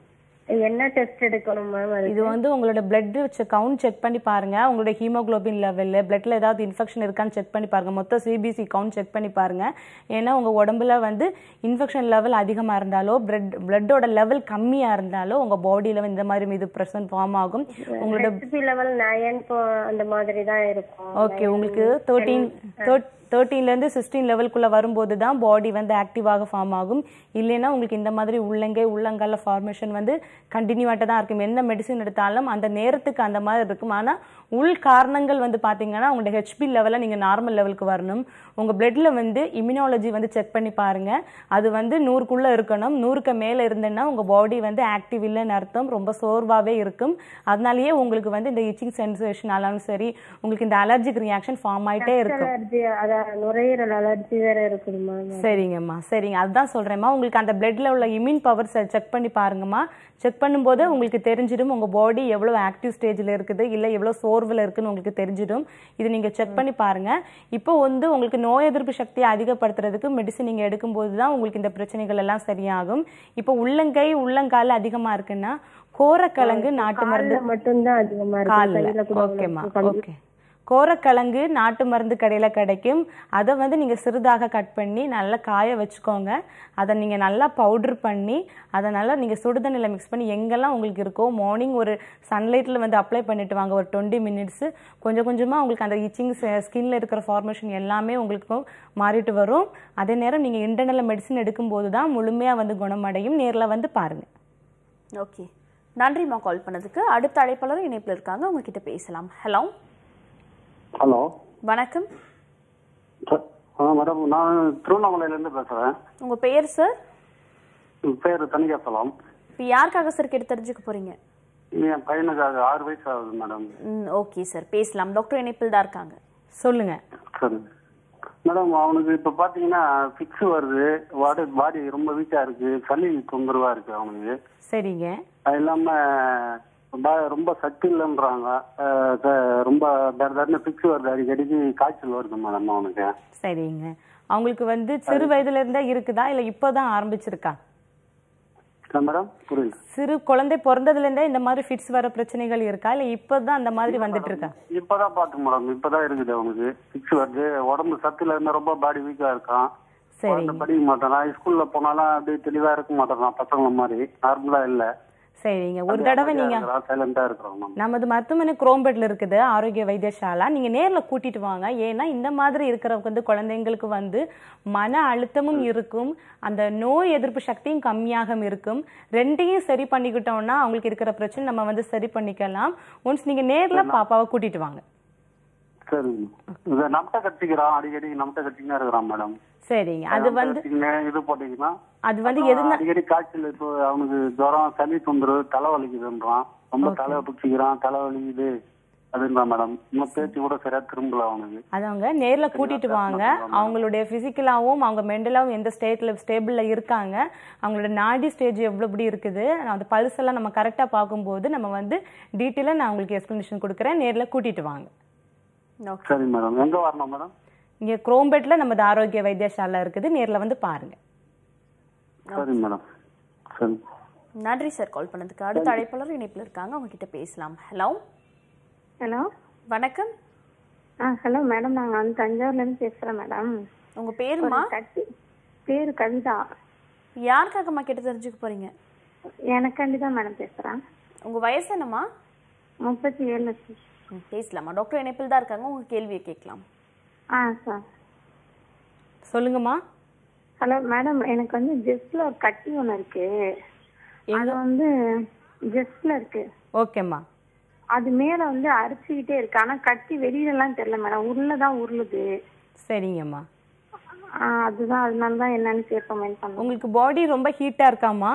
என்ன டெஸ்ட் எடுக்கணும் மேம் இது வந்து உங்களோட பிளட் கவுண்ட் செக் பண்ணி பாருங்க உங்களோட ஹீமோகுளோபின் லெவல் பிளட்ல ஏதாவது இன்ஃபெக்ஷன் இருக்கான்னு செக் பண்ணி பாருங்க மொத்த சிபிசி கவுண்ட் செக் பண்ணி பாருங்க ஏன்னா உங்க உடம்புல வந்து இன்ஃபெக்ஷன் லெவல் அதிகமா இருந்தாலோ பிளட் பிளட்டோட லெவல் கம்மியா இருந்தாலோ உங்க பாடியில வந்து இந்த மாதிரி இது பிரசன்ட் ஃபார்ம் ஆகும் உங்களோட ஹெச்பி லெவல் நயன் அந்த மாதிரி தான் இருக்கும் ஓகே உங்களுக்கு தேர்ட்டீன் தேர்ட்டீன்லேருந்து சிக்ஸ்டீன் லெவலுக்குள்ளே வரும்போது தான் பாடி வந்து ஆக்டிவாக ஃபார்ம் ஆகும் இல்லைன்னா உங்களுக்கு இந்த மாதிரி உள்ளங்கை உள்ளங்கால ஃபார்மேஷன் வந்து கண்டினியூவாக தான் இருக்கும் எந்த மெடிசின் எடுத்தாலும் அந்த நேரத்துக்கு அந்த மாதிரி இருக்கும் ஆனால் உள் காரணங்கள் வந்து பார்த்தீங்கன்னா உங்களோட ஹெச்பி லெவலில் நீங்கள் நார்மல் லெவலுக்கு வரணும் உங்கள் பிளட்டில் வந்து இம்யூனாலஜி வந்து செக் பண்ணி பாருங்கள் அது வந்து நூறுக்குள்ளே இருக்கணும் நூறுக்கு மேலே இருந்தேன்னா உங்கள் பாடி வந்து ஆக்டிவ் இல்லைன்னு அர்த்தம் ரொம்ப சோர்வாகவே இருக்கும் அதனாலேயே உங்களுக்கு வந்து இந்த இச்சிங் சென்சேஷன் ஆனாலும் சரி உங்களுக்கு இந்த அலர்ஜிக் ரியாக்ஷன் ஃபார்ம் ஆயிட்டே இருக்கும் அலர்ஜி அதான் நுரையீரல் அலர்ஜி வேற இருக்குது மேம் சரிங்கம்மா சரிங்க அதுதான் சொல்றேம்மா உங்களுக்கு அந்த பிளட்ல உள்ள இம்யூன் பவர் செக் பண்ணி பாருங்கம்மா செக் பண்ணும்போது உங்களுக்கு தெரிஞ்சிடும் உங்க பாடி எவ்வளவு ஆக்டிவ் ஸ்டேஜ்ல இருக்குது இல்ல எவ்வளவு சோர்வுல இருக்குன்னு உங்களுக்கு தெரிஞ்சிடும் இது நீங்க செக் பண்ணி பாருங்க இப்போ வந்து உங்களுக்கு நோய் எதிர்ப்பு சக்தியை அதிகப்படுத்துறதுக்கு மெடிசன் நீங்க எடுக்கும்போது தான் உங்களுக்கு இந்த பிரச்சனைகள் எல்லாம் சரியாகும் இப்போ உள்ளங்கை உள்ளங்கால் அதிகமா இருக்குன்னா கோரக்கிழங்கு நாட்டு மருந்து கால்ல மட்டும்தான் அதிகமா இருக்கு கால்ல கையில கூட ஓகேம்மா கொஞ்சம் ஓகே கோரக்கிழங்கு நாட்டு மருந்து கடையில் கிடைக்கும் அதை வந்து நீங்கள் சிறிதாக கட் பண்ணி நல்லா காய வச்சுக்கோங்க அதை நீங்கள் நல்லா பவுடர் பண்ணி அதை நல்லா நீங்கள் சுடுதண்ணியில் மிக்ஸ் பண்ணி எங்கெல்லாம் உங்களுக்கு இருக்கோ மார்னிங் ஒரு சன்லைட்டில் வந்து அப்ளை பண்ணிட்டு வாங்க ஒரு டுவெண்ட்டி மினிட்ஸு கொஞ்சம் கொஞ்சமாக உங்களுக்கு அந்த இச்சிங் ஸ்கின்ல இருக்கிற ஃபார்மேஷன் எல்லாமே உங்களுக்கு மாறிட்டு வரும் அதே நேரம் நீங்கள் இன்டர்னல் மெடிசன் எடுக்கும்போது தான் முழுமையாக வந்து குணமடையும் நேரில் வந்து பாருங்கள் ஓகே நன்றிம்மா கால் பண்ணதுக்கு அடுத்த அழைப்பாளர் இணைப்பில் இருக்காங்க உங்ககிட்ட பேசலாம் ஹலோ ஹலோ வணக்கம் ஆ மேடம் நான் திருவண்ணாமலையிலேருந்து பேசுகிறேன் உங்க பெயர் சார் என் பேர் தனிகாசலம் இப்போ யாருக்காக சார் கேட்டு தெரிஞ்சுக்க போறீங்க என் பையனுக்கு அது ஆறு வயசு ஆகுது மேடம் ம் ஓகே சார் பேசலாம் டாக்டர் இணைப்பில் தான் இருக்காங்க சொல்லுங்க சரி மேடம் அவனுக்கு இப்போ பார்த்தீங்கன்னா ஃபிக்ஸ் வருது பாடி பாடி ரொம்ப வீக்காக இருக்கு சளி தொந்தரவாக இருக்கு அவனுக்கு சரிங்க அது இல்லாமல் ப- ரொம்ப சக்தி இல்லைன்றாங்க அஹ் க- ரொம்ப தர தரன்னு ஃபிக்ஸ் வருது அடிக்கடிக்கு காய்ச்சல் வருது மேடம் அவனுக்கு சரிங்க அவங்களுக்கு வந்து சிறு வயதுல இருந்தே இருக்குதா இல்ல இப்போதான் ஆரம்பிச்சிருக்கா என்ன மேடம் புரியல சிறு குழந்தை பிறந்ததுல இருந்தே இந்த மாதிரி ஃபிட்ஸ் வர பிரச்சனைகள் இருக்கா இல்ல இப்போதான் அந்த மாதிரி வந்துட்டு இருக்கா இப்பதான் பாத்து மேடம் இப்பதான் இருக்குது அவனுக்கு ஃபிக்ஸ் வருது உடம்பு சத்துல இருந்தா ரொம்ப பாடி வீக்கா இருக்கான் சரிங்க. குழந்தை படிக்க மாட்டான் ஸ்கூல்ல போனாலும் அப்படியே தெளிவா இருக்க மாட்டான் பசங்க மாதிரி நார்மலா இல்ல சரிங்க ஒரு தடவை நீங்க சைலண்டா இருக்கிறோம் மேம் நமது மருத்துவமனை குரோம்பேட்ல இருக்குது ஆரோக்கிய வைத்தியசாலா நீங்க நேர்ல கூட்டிட்டு வாங்க ஏன்னா இந்த மாதிரி இருக்கிறவங்க வந்து குழந்தைங்களுக்கு வந்து மன அழுத்தமும் இருக்கும் அந்த நோய் எதிர்ப்பு சக்தியும் கம்மியாக இருக்கும் ரெண்டையும் சரி பண்ணிக்கிட்டோம்னா அவங்களுக்கு இருக்கிற பிரச்சனை நம்ம வந்து சரி பண்ணிக்கலாம் ஒன்ஸ் நீங்க நேர்ல பாப்பாவை கூட்டிட்டு வாங்க சரிங்க இது நம்ட்ட கட்டிக்கிறான் அடிக்கடி நம்ட்ட கட்டிங்கன்னா இருக்கிறான் மேடம் சரிங்க அது வந்து இது போட்டீங்கன்னா அது வந்து அப்புறம் எதுனா அடிக்கடி காய்ச்சல் இப்போ அவனுக்கு ஜுரம் சளி தொந்தரவு தலை வலிக்குதுன்றான் ரொம்ப தலை பிடிச்சிக்கிறான் தலை வலிக்குது அதுன்றான் மேடம் இன்னும் பேச்சு கூட சரியா திரும்பல அவனுக்கு அதவங்க நேர்ல கூட்டிட்டு வாங்க அவங்களுடைய பிசிக்கலாவும் அவங்க மென்டலாவும் எந்த ஸ்டேட்ல ஸ்டேபிள்ல இருக்காங்க அவங்களோட நாடி ஸ்டேஜ் எவ்வளவு எப்படி இருக்குது அந்த பல்ஸ் எல்லாம் நம்ம கரெக்டா பார்க்கும்போது நம்ம வந்து டீட்டெயிலா நான் உங்களுக்கு எக்ஸ்பிளனேஷன் கொடுக்குறேன் நேர்ல கூட்டிட்டு வாங்க சரி மேடம் எங்க வரணும் மேடம் இங்க குரோம்பேட்ல நமது ஆரோக்கிய வைத்தியசாலை இருக்குது நேர்ல வந்து பாருங்க சரி மேடம் சரி நன்றி சார் கால் பண்ணதுக்கு அடுத்த அழைப்பாளர் இணைப்பில் இருக்காங்க அவங்க கிட்ட பேசலாம் ஹலோ ஹலோ வணக்கம் ஆ ஹலோ மேடம் நாங்கள் வந்து தஞ்சாவூர்லேருந்து பேசுகிறோம் மேடம் உங்க பேருமா கட்டி பேர் கவிதா யாருக்காகம்மா கேட்டு தெரிஞ்சுக்க போறீங்க எனக்காண்டி தான் மேடம் பேசுகிறேன் உங்க வயசு என்னம்மா முப்பத்தி ஏழு ம், பேசலாமா டாக்டர் இணைப்பில் தான் இருக்காங்க உங்க கேள்வியை கேட்கலாம் ஆ சார் சொல்லுங்கம்மா ஹலோ மேடம் எனக்கு வந்து ஜெஸ்ட்ல ஒரு கட்டி ஒன்று இருக்கு அது வந்து ஜெஸ்ட்ல இருக்கு ஓகேம்மா அது மேல வந்து அரிச்சுக்கிட்டே இருக்கு ஆனா கட்டி வெளியிலலாம் தெரியல மேடம் உள்ளதான் உருளுது சரிங்கம்மா ஆ, அதுதான் அதனால தான் என்னன்னு கேட்போமேன்னு பண்ணோம் உங்களுக்கு பாடி ரொம்ப ஹீட்டா இருக்காமா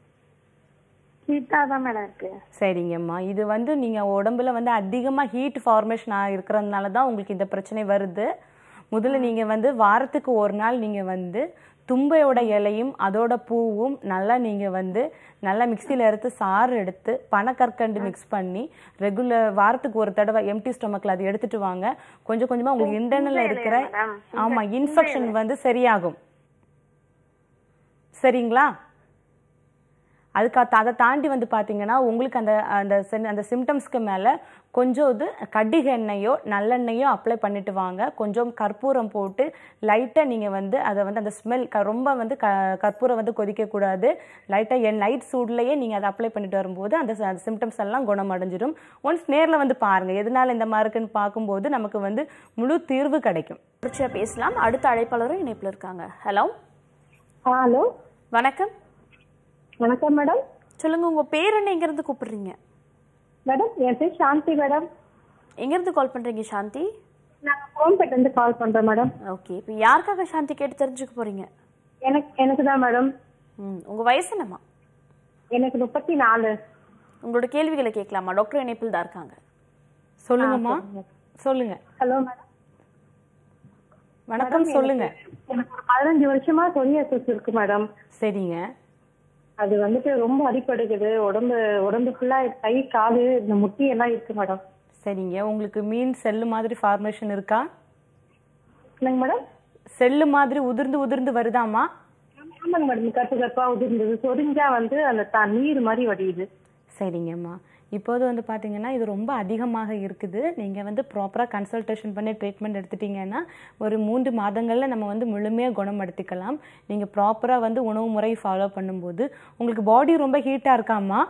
ஹீட்டாக தான் மேடம் இருக்கு சரிங்கம்மா இது வந்து நீங்கள் உடம்புல வந்து அதிகமாக ஹீட் ஃபார்மேஷன் இருக்கிறதுனால தான் உங்களுக்கு இந்த பிரச்சனை வருது முதல்ல நீங்கள் வந்து வாரத்துக்கு ஒரு நாள் நீங்கள் வந்து தும்பையோட இலையும் அதோட பூவும் நல்லா நீங்கள் வந்து நல்லா மிக்சியில் எடுத்து சாறு எடுத்து பனக்கற்கண்டு மிக்ஸ் பண்ணி ரெகுலர் வாரத்துக்கு ஒரு தடவை எம்டி ஸ்டொமக்கில் அது எடுத்துட்டு வாங்க கொஞ்சம் கொஞ்சமாக உங்களுக்கு இன்டர்னலில் இருக்கிற ஆமாம் இன்ஃபெக்ஷன் வந்து சரியாகும் சரிங்களா அதுக்கு அத்த- அதை தாண்டி வந்து பார்த்தீங்கன்னா உங்களுக்கு அந்த அந்த sen- அந்த சிம்டம்ஸ்க்கு மேலே கொஞ்சம் இது கடிக எண்ணெயோ நல்லெண்ணெயோ அப்ளை பண்ணிட்டு வாங்க கொஞ்சம் கற்பூரம் போட்டு லைட்டாக நீங்கள் வந்து அதை வந்து அந்த ஸ்மெல் க ரொம்ப வந்து க கற்பூரம் வந்து கொதிக்கக்கூடாது லைட்டாக என் லைட் சூட்லேயே நீங்கள் அதை அப்ளை பண்ணிட்டு வரும்போது அந்த சிம்டம்ஸ் எல்லாம் குணமடைஞ்சிடும் ஒன்ஸ் நேரில் வந்து பாருங்கள் எதனால இந்த மாதிரி இருக்குன்னு பார்க்கும்போது நமக்கு வந்து முழு தீர்வு கிடைக்கும் தொடர்ச்சியா பேசலாம் அடுத்த அழைப்பாளரும் இணைப்புல இருக்காங்க ஹலோ ஹலோ வணக்கம் வணக்கம் மேடம் சொல்லுங்க உங்க பேர் என்ன எங்க இருந்து கூப்பிடுறீங்க மேடம் என் பேர் சாந்தி மேடம் எங்க இருந்து கால் பண்றீங்க சாந்தி நான் கோம்பேட்ல இருந்து கால் பண்றேன் மேடம் ஓகே இப்போ யாருக்காக சாந்தி கேட்டு தெரிஞ்சுக்க போறீங்க எனக்கு எனக்கு தான் மேடம் ம் உங்க வயசு என்னம்மா எனக்கு முப்பத்தி நாலு உங்களோட கேள்விகளை கேட்கலாமா டாக்டர் இணைப்பில் தான் இருக்காங்க சொல்லுங்கம்மா சொல்லுங்க ஹலோ மேடம் வணக்கம் சொல்லுங்க எனக்கு ஒரு பதினஞ்சு வருஷமா சொரியாசிஸ் இருக்கு மேடம் சரிங்க அது வந்துட்டு ரொம்ப அடிப்படுகுது உடம்பு உடம்பு ஃபுல்லா கை காலு இந்த முட்டி எல்லாம் இருக்கு மேடம் சரிங்க உங்களுக்கு மீன் செல்லு மாதிரி ஃபார்மேஷன் இருக்கா என்னங்க மேடம் செல்லு மாதிரி உதிர்ந்து உதிர்ந்து வருதாமா ஆமாங்க மேடம் கப்பு கப்பா உதிர்ந்தது சொரிஞ்சா வந்து அந்த த- நீர் மாதிரி வடியுது சரிங்கம்மா இப்போது வந்து பார்த்தீங்கன்னா இது ரொம்ப அதிகமாக இருக்குது நீங்கள் வந்து ப்ராப்பராக கன்சல்டேஷன் பண்ணி ட்ரீட்மெண்ட் எடுத்துட்டீங்கன்னா ஒரு மூன்று மாதங்களில் நம்ம வந்து முழுமையாக குணப்படுத்திக்கலாம் நீங்கள் ப்ராப்பராக வந்து உணவு முறை ஃபாலோ பண்ணும்போது உங்களுக்கு பாடி ரொம்ப ஹீட்டாக இருக்காம்மா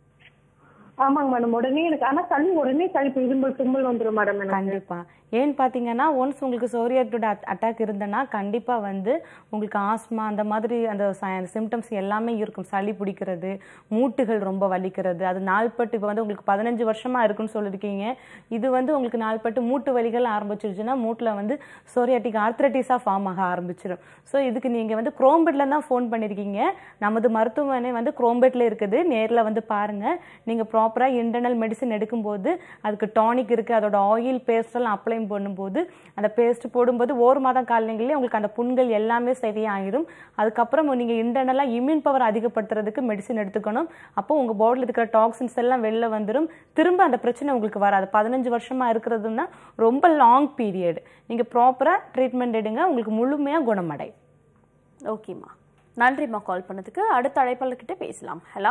ஆமாங்க மேடம் உடனே எனக்கு ஆனா சளி உடனே சளி இரும்பல் தும்பல் வந்துரும் மேடம் எனக்கு கண்டிப்பா ஏன்னு பார்த்தீங்கன்னா ஒன்ஸ் உங்களுக்கு சோரியாட்டோட அட்டாக் இருந்தனா கண்டிப்பாக வந்து உங்களுக்கு ஆஸ்மா அந்த மாதிரி அந்த சிம்டம்ஸ் எல்லாமே இருக்கும் சளி பிடிக்கிறது மூட்டுகள் ரொம்ப வலிக்கிறது அது நாள்பட்டு இப்போ வந்து உங்களுக்கு பதினஞ்சு வருஷமா இருக்குன்னு சொல்லியிருக்கீங்க இது வந்து உங்களுக்கு நாள்பட்டு மூட்டு வலிகள் ஆரம்பிச்சிருச்சுன்னா மூட்டில் வந்து சோரியாட்டிக் ஆர்த்ரட்டிஸாக ஃபார்ம் ஆக ஆரம்பிச்சிடும் ஸோ இதுக்கு நீங்கள் வந்து குரோம்பெட்டில் தான் ஃபோன் பண்ணியிருக்கீங்க நமது மருத்துவமனை வந்து குரோம்பெட்டில் இருக்குது நேரில் வந்து பாருங்கள் நீங்கள் ப்ராப்பராக இன்டர்னல் மெடிசன் எடுக்கும்போது அதுக்கு டானிக் இருக்குது அதோட ஆயில் பேஸ்டெல்லாம் அப்ளை பண்ணும்போது அந்த பேஸ்ட் போடும்போது ஒரு மாதம் காலங்களிலே உங்களுக்கு அந்த புண்கள் எல்லாமே சரியாயிரும் அதுக்கப்புறம் நீங்கள் இன்டர்னலாக இம்யூன் பவர் அதிகப்படுத்துறதுக்கு மெடிசன் எடுத்துக்கணும் அப்போ உங்கள் பாடியில் இருக்கிற டாக்ஸின்ஸ் எல்லாம் வெளில வந்துடும் திரும்ப அந்த பிரச்சனை உங்களுக்கு வராது பதினஞ்சு வருஷமாக இருக்கிறதுனா ரொம்ப லாங் பீரியட் நீங்கள் ப்ராப்பராக ட்ரீட்மெண்ட் எடுங்க உங்களுக்கு முழுமையாக குணமடை ஓகேம்மா நன்றிம்மா கால் பண்ணதுக்கு அடுத்த அழைப்பாளர்கிட்ட பேசலாம் ஹலோ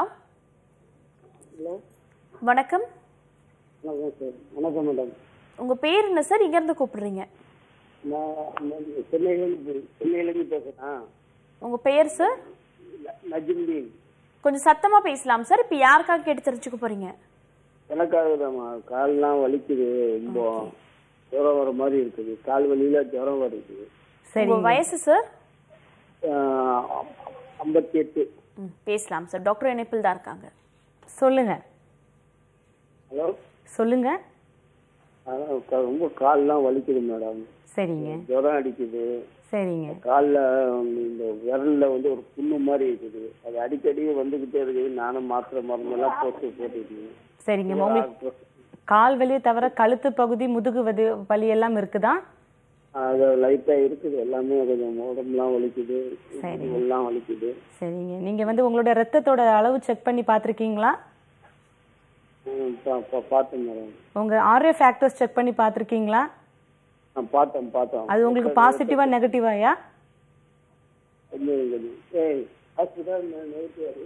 ஹலோ வணக்கம் வணக்கம் சார் வணக்கம் மேடம் உங்க பேர் என்ன சார் இங்க இருந்து கூப்பிடுறீங்க நான் நான் சென்னையிலேருந்து சென்னையிலேருந்து பேசுகிறேன் உங்க பெயர் சார் நஜிமுதீன் கொஞ்சம் சத்தமா பேசலாம் சார் இப்போ யாருக்காக கேட்டு தெரிஞ்சுக்க போறீங்க எனக்காக தான்மா கால்லாம் வலிக்குது ரொம்ப ஜுரம் வர மாதிரி இருக்குது கால் வலியில ஜுரம் வருது உங்க வயசு சார் ஐம்பத்தி எட்டு ம், பேசலாம் சார் டாக்டர் இணைப்பில் தான் இருக்காங்க சொல்லுங்க ஹலோ சொல்லுங்க அதான் க- ரொம்ப கால்லாம் வலிக்குது மேடம் சரிங்க ஜுரம் அடிக்குது சரிங்க காலில் இந்த விரல்ல வந்து ஒரு புண்ணு மாதிரி இருக்குது அது அடிக்கடி வந்துகிட்டே இருக்குது நானும் மாத்திரை மருந்தெல்லாம் போட்டு போட்டுருக்கேன் சரிங்கம்மா உங்களுக்கு கால் வலியை தவிர கழுத்து பகுதி முதுகு வலி வலி எல்லாம் இருக்குதா அது லைட்டா இருக்குது எல்லாமே கொஞ்சம் உடம்புலாம் வலிக்குது சரி. எல்லாம் வலிக்குது சரிங்க நீங்க வந்து உங்களோட ரத்தத்தோட அளவு செக் பண்ணி பார்த்துருக்கீங்களா ம், பா- பா- பார்த்தேன் மேடம் உங்க ஆர்ஏ ஃபேக்டர்ஸ் செக் பண்ணி பார்த்துருக்கீங்களா நான் பார்த்தேன் பார்த்தோம் அது உங்களுக்கு பாசிட்டிவா நெகட்டிவாயா கொஞ்சம் இருக்குது. ஏய் ஹாஸ்பிட்டல் நைட்டு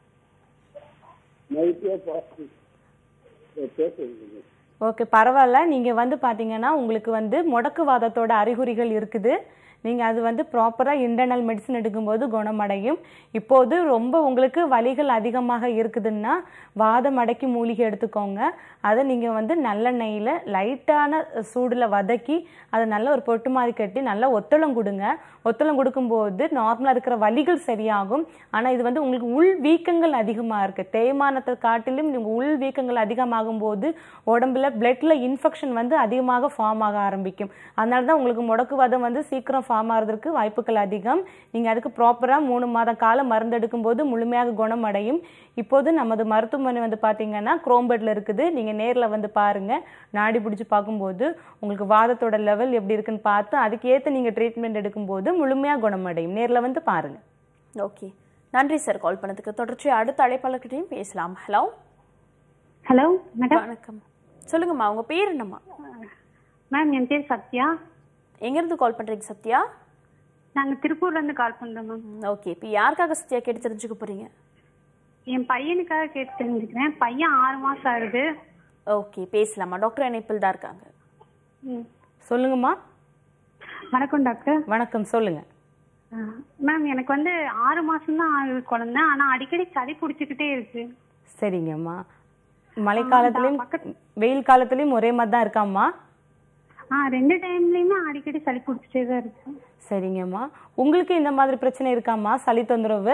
நைட்டே பாசிட்டிவ் பேசுறது ஓகே பரவாயில்ல நீங்க வந்து பாத்தீங்கன்னா உங்களுக்கு வந்து முடக்குவாதத்தோட அறிகுறிகள் இருக்குது நீங்க அது வந்து ப்ராப்பரா இன்டர்னல் மெடிசன் எடுக்கும்போது குணமடையும் இப்போது ரொம்ப உங்களுக்கு வலிகள் அதிகமாக இருக்குதுன்னா வாதம் அடக்கி மூலிகை எடுத்துக்கோங்க அதை நீங்க வந்து நல்லெண்ணெயில லைட்டான சூடுல வதக்கி அதை நல்ல ஒரு பொட்டு மாதிரி கட்டி நல்லா ஒத்தளம் கொடுங்க ஒத்தளம் கொடுக்கும்போது நார்மலா இருக்கிற வலிகள் சரியாகும் ஆனா இது வந்து உங்களுக்கு உள் வீக்கங்கள் அதிகமா இருக்கு தேய்மானத்தை காட்டிலும் நீங்க உள் வீக்கங்கள் அதிகமாகும் போது உடம்புல பிளட்ல இன்ஃபெக்ஷன் வந்து அதிகமாக ஃபார்ம் ஆக ஆரம்பிக்கும் அதனால தான் உங்களுக்கு முடக்குவாதம் வந்து சீக்கிரம் ஃபார்ம் ஆகிறதுக்கு வாய்ப்புகள் அதிகம் நீங்க அதுக்கு ப்ராப்பரா மூணு மாத காலம் மருந்து எடுக்கும்போது முழுமையாக குணமடையும் இப்போது நமது மருத்துவமனை வந்து பாத்தீங்கன்னா குரோம்பெட்ல இருக்குது நீங்க நேர்ல வந்து பாருங்க நாடி பிடிச்சு பார்க்கும்போது உங்களுக்கு வாதத்தோட லெவல் எப்படி இருக்குன்னு பார்த்து அதுக்கு ஏத்த நீங்க ட்ரீட்மெண்ட் எடுக்கும்போது முழுமையா குணமடையும் நேர்ல வந்து பாருங்க ஓகே நன்றி சார் கால் பண்ணதுக்கு தொடர்ச்சி அடுத்த அழைப்பாளர்கிட்டையும் பேசலாம் ஹலோ ஹலோ மேடம் வணக்கம் சொல்லுங்கம்மா உங்க பேர் என்னம்மா மேம் என் பேர் சத்யா எங்கேருந்து கால் பண்றீங்க சத்யா நாங்க திருப்பூர்ல இருந்து கால் பண்றோம் மேம் ஓகே இப்போ யாருக்காக சத்யா கேட்டு தெரிஞ்சுக்க போறீங்க என் பையனுக்காக கேட்டு தெரிஞ்சுக்கிறேன் பையன் ஆறு மாசம் ஆகுது ஓகே பேசலாமா டாக்டர் இணைப்பில் தான் இருக்காங்க சொல்லுங்கம்மா வணக்கம் டாக்டர் வணக்கம் சொல்லுங்க மேம் எனக்கு வந்து ஆறு மாசம் தான் ஆகுது குழந்தை ஆனா அடிக்கடி சளி பிடிச்சிக்கிட்டே இருக்கு சரிங்கம்மா மழை காலத்துலயும் வெயில் காலத்துலயும் ஒரே மாதிரி தான் இருக்காம்மா ஆ ரெண்டு டைம்லயுமே அடிக்கடி சளி பிடிச்சிட்டே தான் இருக்கு சரிங்கம்மா உங்களுக்கு இந்த மாதிரி பிரச்சனை இருக்காம்மா சளி தொந்தரவு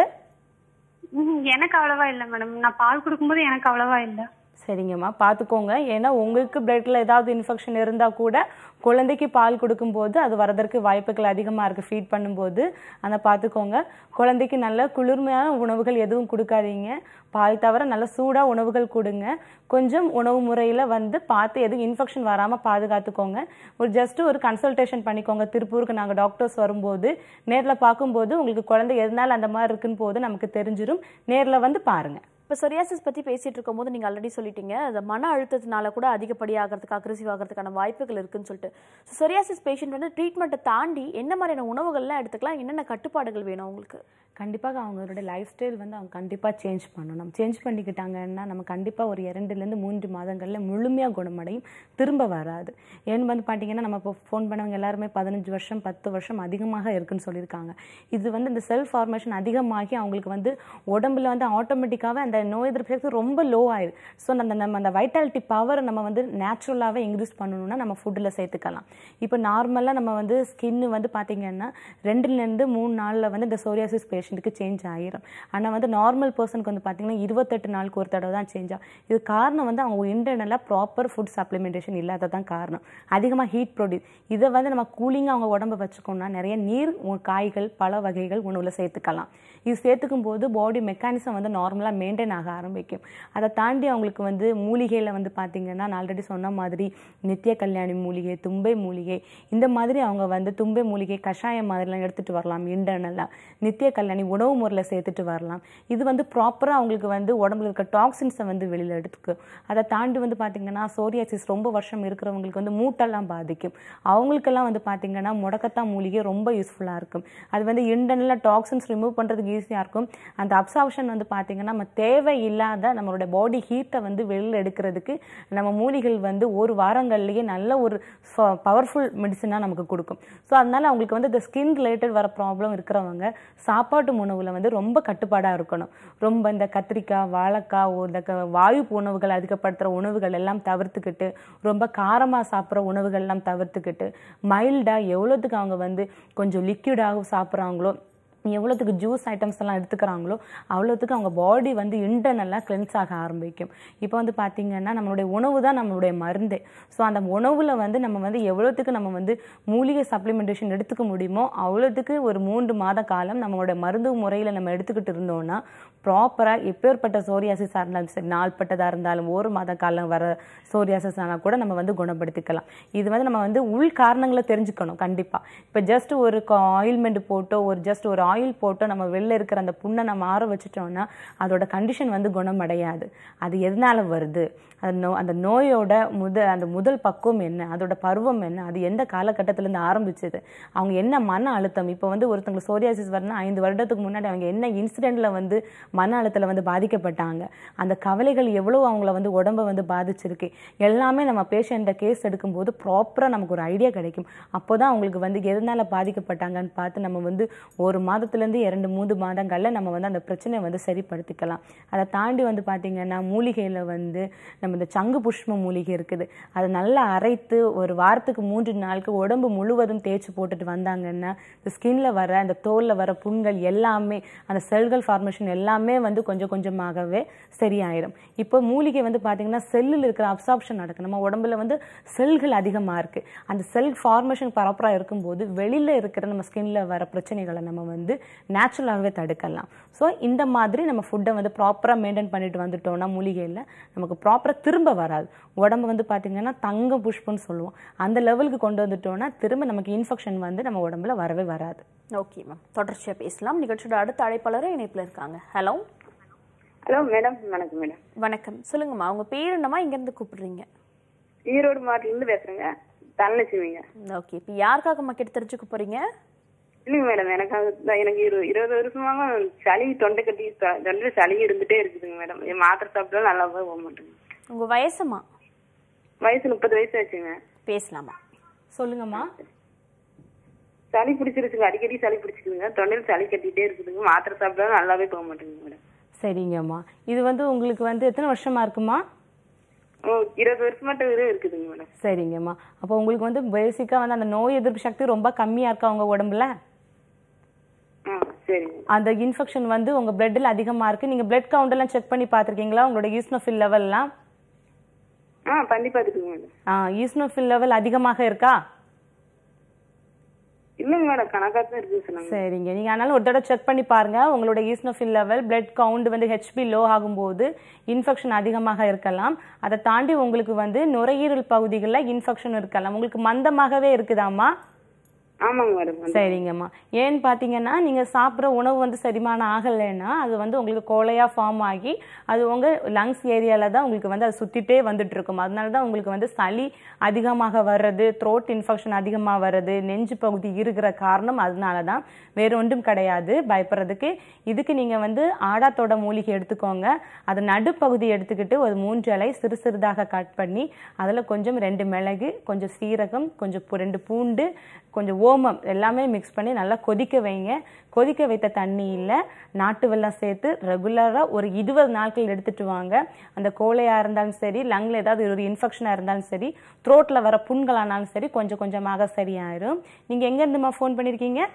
ம்ஹும், எனக்கு அவ்வளவா இல்ல மேடம் நான் பால் கொடுக்கும்போது எனக்கு அவ்வளவா இல்ல சரிங்கம்மா பார்த்துக்கோங்க ஏன்னா உங்களுக்கு பிளட்ல ஏதாவது இன்ஃபெக்ஷன் இருந்தால் கூட குழந்தைக்கு பால் கொடுக்கும்போது அது வரதற்கு வாய்ப்புகள் அதிகமாக இருக்குது ஃபீட் பண்ணும்போது அதை பார்த்துக்கோங்க குழந்தைக்கு நல்ல குளிர்மையான உணவுகள் எதுவும் கொடுக்காதீங்க பால் தவிர நல்ல சூடாக உணவுகள் கொடுங்க கொஞ்சம் உணவு முறையில் வந்து பார்த்து எதுவும் இன்ஃபெக்ஷன் வராமல் பாதுகாத்துக்கோங்க ஒரு ஜஸ்ட் ஒரு கன்சல்டேஷன் பண்ணிக்கோங்க திருப்பூருக்கு நாங்கள் டாக்டர்ஸ் வரும்போது நேரில் பார்க்கும்போது உங்களுக்கு குழந்தை எதனால அந்த மாதிரி இருக்குன்னு போது நமக்கு தெரிஞ்சிடும் நேரில் வந்து பாருங்கள் இப்போ சொரியாசிஸ் பற்றி பேசிட்டு இருக்கும்போது நீங்கள் ஆல்ரெடி சொல்லிட்டீங்க அது மன அழுத்தத்தினால கூட அதிகப்படியாகிறதுக்கு அக்ரெசிவ் ஆகிறதுக்கான வாய்ப்புகள் இருக்குன்னு சொல்லிட்டு ஸோ சொரியாசிஸ் பேஷண்ட் வந்து ட்ரீட்மெண்ட்டை தாண்டி என்ன மாதிரியான உணவுகள்லாம் எடுத்துக்கலாம் என்னென்ன கட்டுப்பாடுகள் வேணும் அவங்களுக்கு கண்டிப்பாக அவங்களோட லைஃப் ஸ்டைல் வந்து அவங்க கண்டிப்பாக சேஞ்ச் பண்ணணும் சேஞ்ச் பண்ணிக்கிட்டாங்கன்னா நம்ம கண்டிப்பாக ஒரு இரண்டுலேருந்து மூன்று மாதங்களில் முழுமையாக குணமடையும் திரும்ப வராது ஏன்னு வந்து பார்த்தீங்கன்னா நம்ம இப்போ ஃபோன் பண்ணவங்க எல்லாருமே பதினஞ்சு வருஷம் பத்து வருஷம் அதிகமாக இருக்குன்னு சொல்லியிருக்காங்க இது வந்து இந்த செல்ஃப் ஃபார்மேஷன் அதிகமாகி அவங்களுக்கு வந்து உடம்புல வந்து ஆட்டோமேட்டிக்காகவே அந்த நோய் எதிர்ப்பு சக்தி ரொம்ப லோ ஆயிடும் ஸோ அந்த நம்ம அந்த வைட்டாலிட்டி பவர் நம்ம வந்து நேச்சுரலாகவே இன்க்ரீஸ் பண்ணணும்னா நம்ம ஃபுட்டில் சேர்த்துக்கலாம் இப்போ நார்மலாக நம்ம வந்து ஸ்கின்னு வந்து பார்த்தீங்கன்னா ரெண்டுலேருந்து மூணு நாளில் வந்து இந்த சோரியாசிஸ் பேஷண்ட்டுக்கு சேஞ்ச் ஆகிரும் ஆனால் வந்து நார்மல் பர்சனுக்கு வந்து பார்த்தீங்கன்னா இருபத்தெட்டு நாளுக்கு ஒரு தடவை தான் சேஞ்ச் ஆகும் இது காரணம் வந்து அவங்க இன்டர்னலாக ப்ராப்பர் ஃபுட் சப்ளிமெண்டேஷன் இல்லாததான் காரணம் அதிகமாக ஹீட் ப்ரொடியூஸ் இதை வந்து நம்ம கூலிங்காக அவங்க உடம்ப வச்சுக்கோம்னா நிறைய நீர் உ- காய்கள் பழ வகைகள் உணவில் சேர்த்துக்கலாம் இது சேர்த்துக்கும் போது பாடி மெக்கானிசம் வந்து நார்மலாக மெயின்டைன் ஆக ஆரம்பிக்கும் அதை தாண்டி அவங்களுக்கு வந்து மூலிகையில் வந்து பார்த்தீங்கன்னா நான் ஆல்ரெடி சொன்ன மாதிரி நித்திய கல்யாணி மூலிகை தும்பை மூலிகை இந்த மாதிரி அவங்க வந்து தும்பை மூலிகை கஷாயம் மாதிரிலாம் எடுத்துகிட்டு வரலாம் இன்டர்னலாக நித்திய கல்யாணி உணவு முறையில் சேர்த்துட்டு வரலாம் இது வந்து ப்ராப்பராக அவங்களுக்கு வந்து உடம்புல இருக்க டாக்ஸின்ஸை வந்து வெளியில் எடுத்துக்கும் அதை தாண்டி வந்து பார்த்தீங்கன்னா சோரியாசிஸ் ரொம்ப வருஷம் இருக்கிறவங்களுக்கு வந்து மூட்டெல்லாம் பாதிக்கும் அவங்களுக்கெல்லாம் வந்து பார்த்தீங்கன்னா முடக்கத்தான் மூலிகை ரொம்ப யூஸ்ஃபுல்லாக இருக்கும் அது வந்து இன்டர்னலாக டாக்ஸின்ஸ் ரிமூவ் பண்ணுறதுக்கு ஈஸியாக இருக்கும் அந்த அப்சார்ப்ஷன் வந்து பார்த்தீங்கன்னா நம்ம தேவையில்லாத நம்மளோட பாடி ஹீட்டை வந்து வெளியில் எடுக்கிறதுக்கு நம்ம மூலிகள் வந்து ஒரு வாரங்கள்லேயே நல்ல ஒரு பவர்ஃபுல் மெடிசனாக நமக்கு கொடுக்கும் ஸோ அதனால அவங்களுக்கு வந்து இந்த ஸ்கின் ரிலேட்டட் வர ப்ராப்ளம் இருக்கிறவங்க சாப்பாட்டு உணவில் வந்து ரொம்ப கட்டுப்பாடாக இருக்கணும் ரொம்ப இந்த கத்திரிக்காய் வாழைக்காய் ஒரு இந்த க- வாயு உணவுகள் அதிகப்படுத்துகிற உணவுகள் எல்லாம் தவிர்த்துக்கிட்டு ரொம்ப காரமாக சாப்பிட்ற உணவுகள் எல்லாம் தவிர்த்துக்கிட்டு மைல்டாக எவ்வளோத்துக்கு அவங்க வந்து கொஞ்சம் லிக்விடாக சாப்பிட்றாங்களோ எவ்வளோத்துக்கு ஜூஸ் ஐட்டம்ஸ் எல்லாம் எடுத்துக்கிறாங்களோ அவ்வளோத்துக்கு அவங்க பாடி வந்து இன்டர்னலாக கிளென்ஸ் ஆக ஆரம்பிக்கும் இப்போ வந்து பார்த்திங்கன்னா நம்மளுடைய உணவு தான் நம்மளுடைய மருந்தே ஸோ அந்த உணவில் வந்து நம்ம வந்து எவ்வளோத்துக்கு நம்ம வந்து மூலிகை சப்ளிமெண்டேஷன் எடுத்துக்க முடியுமோ அவ்வளோத்துக்கு ஒரு மூன்று மாத காலம் நம்மளுடைய மருந்து முறையில் நம்ம எடுத்துக்கிட்டு இருந்தோம்னா ப்ராப்பராக எப்பேற்பட்ட சோரியாசிஸாக இருந்தாலும் சரி நாள்பட்டதாக இருந்தாலும் ஒரு மாத காலம் வர சோரியாசிஸ் ஆனால் கூட நம்ம வந்து குணப்படுத்திக்கலாம் இது வந்து நம்ம வந்து உள் காரணங்களை தெரிஞ்சுக்கணும் கண்டிப்பாக இப்போ ஜஸ்ட் ஒரு ஆயில்மெண்ட் போட்டோ ஒரு ஜஸ்ட் ஒரு ஆயில் போட்டோ நம்ம வெளில இருக்கிற அந்த புண்ணை நம்ம ஆற வச்சுட்டோம்னா அதோட கண்டிஷன் வந்து குணமடையாது அது எதனால வருது அந்த நோ அந்த நோயோட முத அந்த முதல் பக்குவம் என்ன அதோட பருவம் என்ன அது எந்த காலகட்டத்திலேருந்து ஆரம்பிச்சது அவங்க என்ன மன அழுத்தம் இப்போ வந்து ஒருத்தவங்களுக்கு சோரியாசிஸ் வரணும்னா ஐந்து வருடத்துக்கு முன்னாடி அவங்க என்ன இன்சிடெண்ட்ல வந்து மன அழுத்தத்தில் வந்து பாதிக்கப்பட்டாங்க அந்த கவலைகள் எவ்வளோ அவங்கள வந்து உடம்ப வந்து பாதிச்சிருக்கு எல்லாமே நம்ம பேஷண்ட்டை கேஸ் எடுக்கும்போது ப்ராப்பராக நமக்கு ஒரு ஐடியா கிடைக்கும் அப்போ தான் அவங்களுக்கு வந்து எதனால பாதிக்கப்பட்டாங்கன்னு பார்த்து நம்ம வந்து ஒரு மாதத்துலேருந்து இரண்டு மூன்று மாதங்களில் நம்ம வந்து அந்த பிரச்சனையை வந்து சரிப்படுத்திக்கலாம் அதை தாண்டி வந்து பார்த்திங்கன்னா மூலிகையில் வந்து நம்ம இந்த சங்கு புஷ்ப மூலிகை இருக்குது அதை நல்லா அரைத்து ஒரு வாரத்துக்கு மூன்று நாளுக்கு உடம்பு முழுவதும் தேய்ச்சி போட்டுட்டு வந்தாங்கன்னா இந்த ஸ்கின்ல வர அந்த தோலில் வர புண்கள் எல்லாமே அந்த செல்கள் ஃபார்மேஷன் எல்லாமே வந்து கொஞ்சம் கொஞ்சமாகவே சரியாயிரும் இப்போ மூலிகை வந்து பார்த்தீங்கன்னா செல்லில் இருக்கிற அப்சார்ப்ஷன் நடக்கும் நம்ம உடம்புல வந்து செல்கள் அதிகமாக இருக்குது அந்த செல் ஃபார்மேஷன் ப்ராப்பராக இருக்கும்போது வெளியில் இருக்கிற நம்ம ஸ்கின்ல வர பிரச்சனைகளை நம்ம வந்து நேச்சுரலாகவே தடுக்கலாம் ஸோ இந்த மாதிரி நம்ம ஃபுட்டை வந்து ப்ராப்பராக மெயின்டைன் பண்ணிட்டு வந்துட்டோம்னா மூலிகையில் நமக்கு ப்ராப்பராக திரும்ப வராது உடம்பு வந்து பார்த்தீங்கன்னா தங்க புஷ்பம்னு சொல்லுவோம் அந்த லெவலுக்கு கொண்டு வந்துட்டோம்னா திரும்ப நமக்கு இன்ஃபெக்ஷன் வந்து நம்ம உடம்புல வரவே வராது ஓகே மேம் தொடர்ச்சியாக பேசலாம் நிகழ்ச்சியோட அடுத்த அழைப்பாளரும் இணைப்பில் இருக்காங்க ஹலோ ஹலோ மேடம் வணக்கம் மேடம் வணக்கம் சொல்லுங்கம்மா உங்க பேர் என்னம்மா இங்கேருந்து கூப்பிடுறீங்க ஈரோடு மாவட்டத்துலேருந்து பேசுகிறேங்க தனலட்சுமிங்க ஓகே இப்போ யாருக்காகம்மா கேட்டு தெரிஞ்சுக்க போறீங்க இல்லைங்க மேடம் எனக்கு அது தான் எனக்கு இரு இருபது வருஷமாக சளி தொண்டை கட்டி த- தொண்டையில சளி இருந்துட்டே இருக்குதுங்க மேடம் என் மாத்திரை சாப்பிட்டாலும் நல்லா போய் போக மாட்டேங்க உங்க வயசுமா வயசு முப்பது வயசு ஆச்சுங்க பேசலாமா சொல்லுங்கம்மா சளி பிடிச்சிருச்சுங்க அடிக்கடி சளி பிடிச்சிக்குதுங்க தொண்டையில சளி கட்டிட்டே இருக்குதுங்க மாத்திரை சாப்பிட்டாலும் நல்லாவே போக மாட்டேங்குது மேடம் சரிங்கம்மா இது வந்து உங்களுக்கு வந்து எத்தனை வருஷமா இருக்குமா ஓ இருபது வருஷமாட்ட இது இருக்குதுங்க மேடம் சரிங்கம்மா அப்போ உங்களுக்கு வந்து பேசிக்காக வந்து அந்த நோய் எதிர்ப்பு சக்தி ரொம்ப கம்மியாக இருக்கா உங்கள் உடம்புல ஆ சரிங்க அந்த இன்ஃபெக்ஷன் வந்து உங்கள் பிளட்டில் அதிகமாக இருக்குது நீங்கள் பிளட் கவுண்ட் எல்லாம் செக் பண்ணி பார்த்துருக்கீங்களா உங்களோட ஈஸ்னோஃபில் லெவல்லாம் ஆ பண்ணி பார்த்துக்குங்க மேடம் ஆ ஈஸ்னோஃபில் லெவல் அதிகமாக இருக்கா இல்லைங்க மேடம் கணக்காக தான் இருக்குது சொன்னாங்க சரிங்க நீங்கள் அதனால ஒரு தடவை செக் பண்ணி பாருங்க உங்களோட ஈஸ்னோஃபில் லெவல் பிளட் கவுண்ட் வந்து ஹெச்பி லோ ஆகும்போது இன்ஃபெக்ஷன் அதிகமாக இருக்கலாம் அதை தாண்டி உங்களுக்கு வந்து நுரையீரல் பகுதிகளில் இன்ஃபெக்ஷன் இருக்கலாம் உங்களுக்கு மந்தமாகவே இருக்குதாம்மா ஆமாங்க மேடம் சரிங்கம்மா ஏன்னு பார்த்தீங்கன்னா நீங்கள் சாப்பிட்ற உணவு வந்து செரிமானம் ஆகலைன்னா அது வந்து உங்களுக்கு கோலையாக ஃபார்ம் ஆகி அது உங்கள் லங்ஸ் ஏரியாவில் தான் உங்களுக்கு வந்து அது சுற்றிட்டே வந்துட்டு இருக்கும் அதனால தான் உங்களுக்கு வந்து சளி அதிகமாக வர்றது த்ரோட் இன்ஃபெக்ஷன் அதிகமாக வர்றது நெஞ்சு பகுதி இருக்கிற காரணம் அதனால தான் வேறு ஒன்றும் கிடையாது பயப்படுறதுக்கு இதுக்கு நீங்கள் வந்து ஆடாத்தோட மூலிகை எடுத்துக்கோங்க அது நடுப்பகுதி எடுத்துக்கிட்டு ஒரு மூன்று இலை சிறு சிறிதாக கட் பண்ணி அதில் கொஞ்சம் ரெண்டு மிளகு கொஞ்சம் சீரகம் கொஞ்சம் பூ- ரெண்டு பூண்டு கொஞ்சம் ஓமம் எல்லாமே மிக்ஸ் பண்ணி நல்லா கொதிக்க வைங்க கொதிக்க வைத்த தண்ணியில் நாட்டு வெல்லம் சேர்த்து ரெகுலராக ஒரு இருபது நாட்கள் எடுத்துட்டு வாங்க அந்த கோழையாக இருந்தாலும் சரி லங்கில் ஏதாவது ஒரு இன்ஃபெக்ஷனாக இருந்தாலும் சரி த்ரோட்டில் வர புண்களானாலும் சரி கொஞ்சம் கொஞ்சமாக சரியாயிரும் நீங்கள் எங்கேருந்துமா ஃபோன் பண்ணியிருக்கீங்க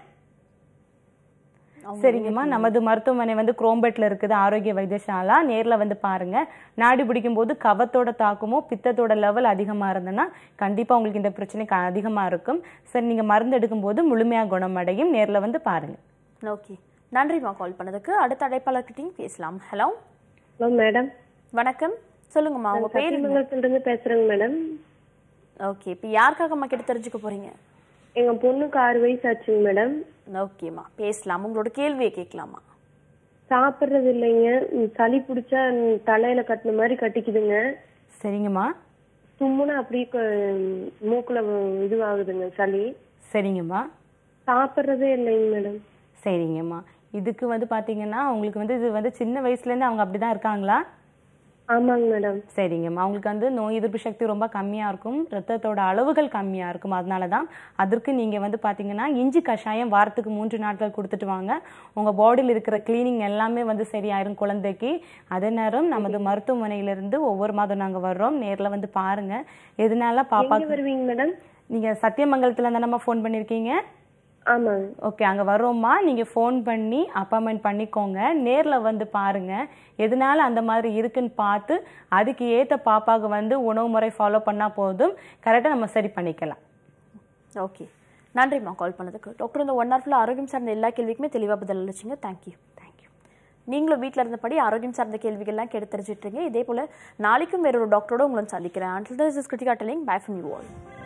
சரிங்கம்மா நமது மருத்துவமனை வந்து குரோம்பேட்டில் இருக்குது ஆரோக்கிய வைத்தியசாலா நேரில் வந்து பாருங்க நாடி பிடிக்கும் போது கவத்தோட தாக்கமோ பித்தத்தோட லெவல் அதிகமாக இருந்ததுன்னா கண்டிப்பாக உங்களுக்கு இந்த பிரச்சனை க- அதிகமாக இருக்கும் சரி நீங்கள் மருந்து எடுக்கும்போது முழுமையாக குணமடையும் நேரில் வந்து பாருங்க ஓகே நன்றிம்மா கால் பண்ணதுக்கு அடுத்த அழைப்பாளர்கிட்டையும் பேசலாம் ஹலோ ஹலோ மேடம் வணக்கம் சொல்லுங்கம்மா உங்க பேர் என்ன? சத்தியமங்கலத்துலேருந்து பேசுறேங்க மேடம் ஓகே இப்போ யாருக்காகம்மா கேட்டு தெரிஞ்சுக்க போறீங்க எங்க பொண்ணுக்கு ஆறு வயசு ஆச்சுங்க மேடம் ஓகேம்மா பேசலாம் உங்களோட கேள்வியை கேட்கலாமா சாப்பிட்றது இல்லைங்க ம், சளி பிடிச்சா ம், தலையில கட்டின மாதிரி கட்டிக்குதுங்க சரிங்கம்மா தும்முனா அப்படியே க- மூக்குல வ- இதுவாகுதுங்க சளி சரிங்கம்மா சாப்பிட்றதே இல்லைங்க மேடம் சரிங்கம்மா இதுக்கு வந்து பார்த்தீங்கன்னா உங்களுக்கு வந்து இது வந்து சின்ன வயசுலேருந்து அவங்க அப்படி தான் இருக்காங்களா ஆமாங்க மேடம் சரிங்கம்மா அவங்களுக்கு வந்து நோய் எதிர்ப்பு சக்தி ரொம்ப கம்மியாக இருக்கும் ரத்தத்தோட அளவுகள் கம்மியாக இருக்கும் அதனால தான் அதற்கு நீங்கள் வந்து பார்த்தீங்கன்னா இஞ்சி கஷாயம் வாரத்துக்கு மூன்று நாட்கள் கொடுத்துட்டு வாங்க உங்கள் பாடியில் இருக்கிற க்ளீனிங் எல்லாமே வந்து சரியாயிரும் குழந்தைக்கு அதே நேரம் நமது மருத்துவமனையிலிருந்து ஒவ்வொரு மாதம் நாங்கள் வர்றோம் நேரில் வந்து பாருங்கள் எதனால பாப்பா எங்க வருவீங்க மேடம் நீங்கள் சத்தியமங்கலத்தில் தானம்மா ஃபோன் பண்ணியிருக்கீங்க ஆமாங்க ஓகே அங்கே வரோம்மா நீங்கள் ஃபோன் பண்ணி அப்பாயின்மெண்ட் பண்ணிக்கோங்க நேரில் வந்து பாருங்கள் எதனால அந்த மாதிரி இருக்குன்னு பார்த்து அதுக்கு ஏற்ற பாப்பாவுக்கு வந்து உணவு முறை ஃபாலோ பண்ணால் போதும் கரெக்டாக நம்ம சரி பண்ணிக்கலாம் ஓகே நன்றிம்மா கால் பண்ணதுக்கு டாக்டர் இந்த ஒன் ஹவர்ஃபுல் ஆரோக்கியம் சார்ந்த எல்லா கேள்விக்குமே தெளிவாக பதில் அளிச்சிங்க தேங்க்யூ தேங்க்யூ நீங்களும் வீட்டில் இருந்தபடி ஆரோக்கியம் சார்ந்த கேள்விகள்லாம் கேட்டு தெரிஞ்சிட்ருங்க இதே போல் நாளைக்கும் வேறொரு டாக்டரோட உங்களை சந்திக்கிறேன் until this is Krithika telling bye from you all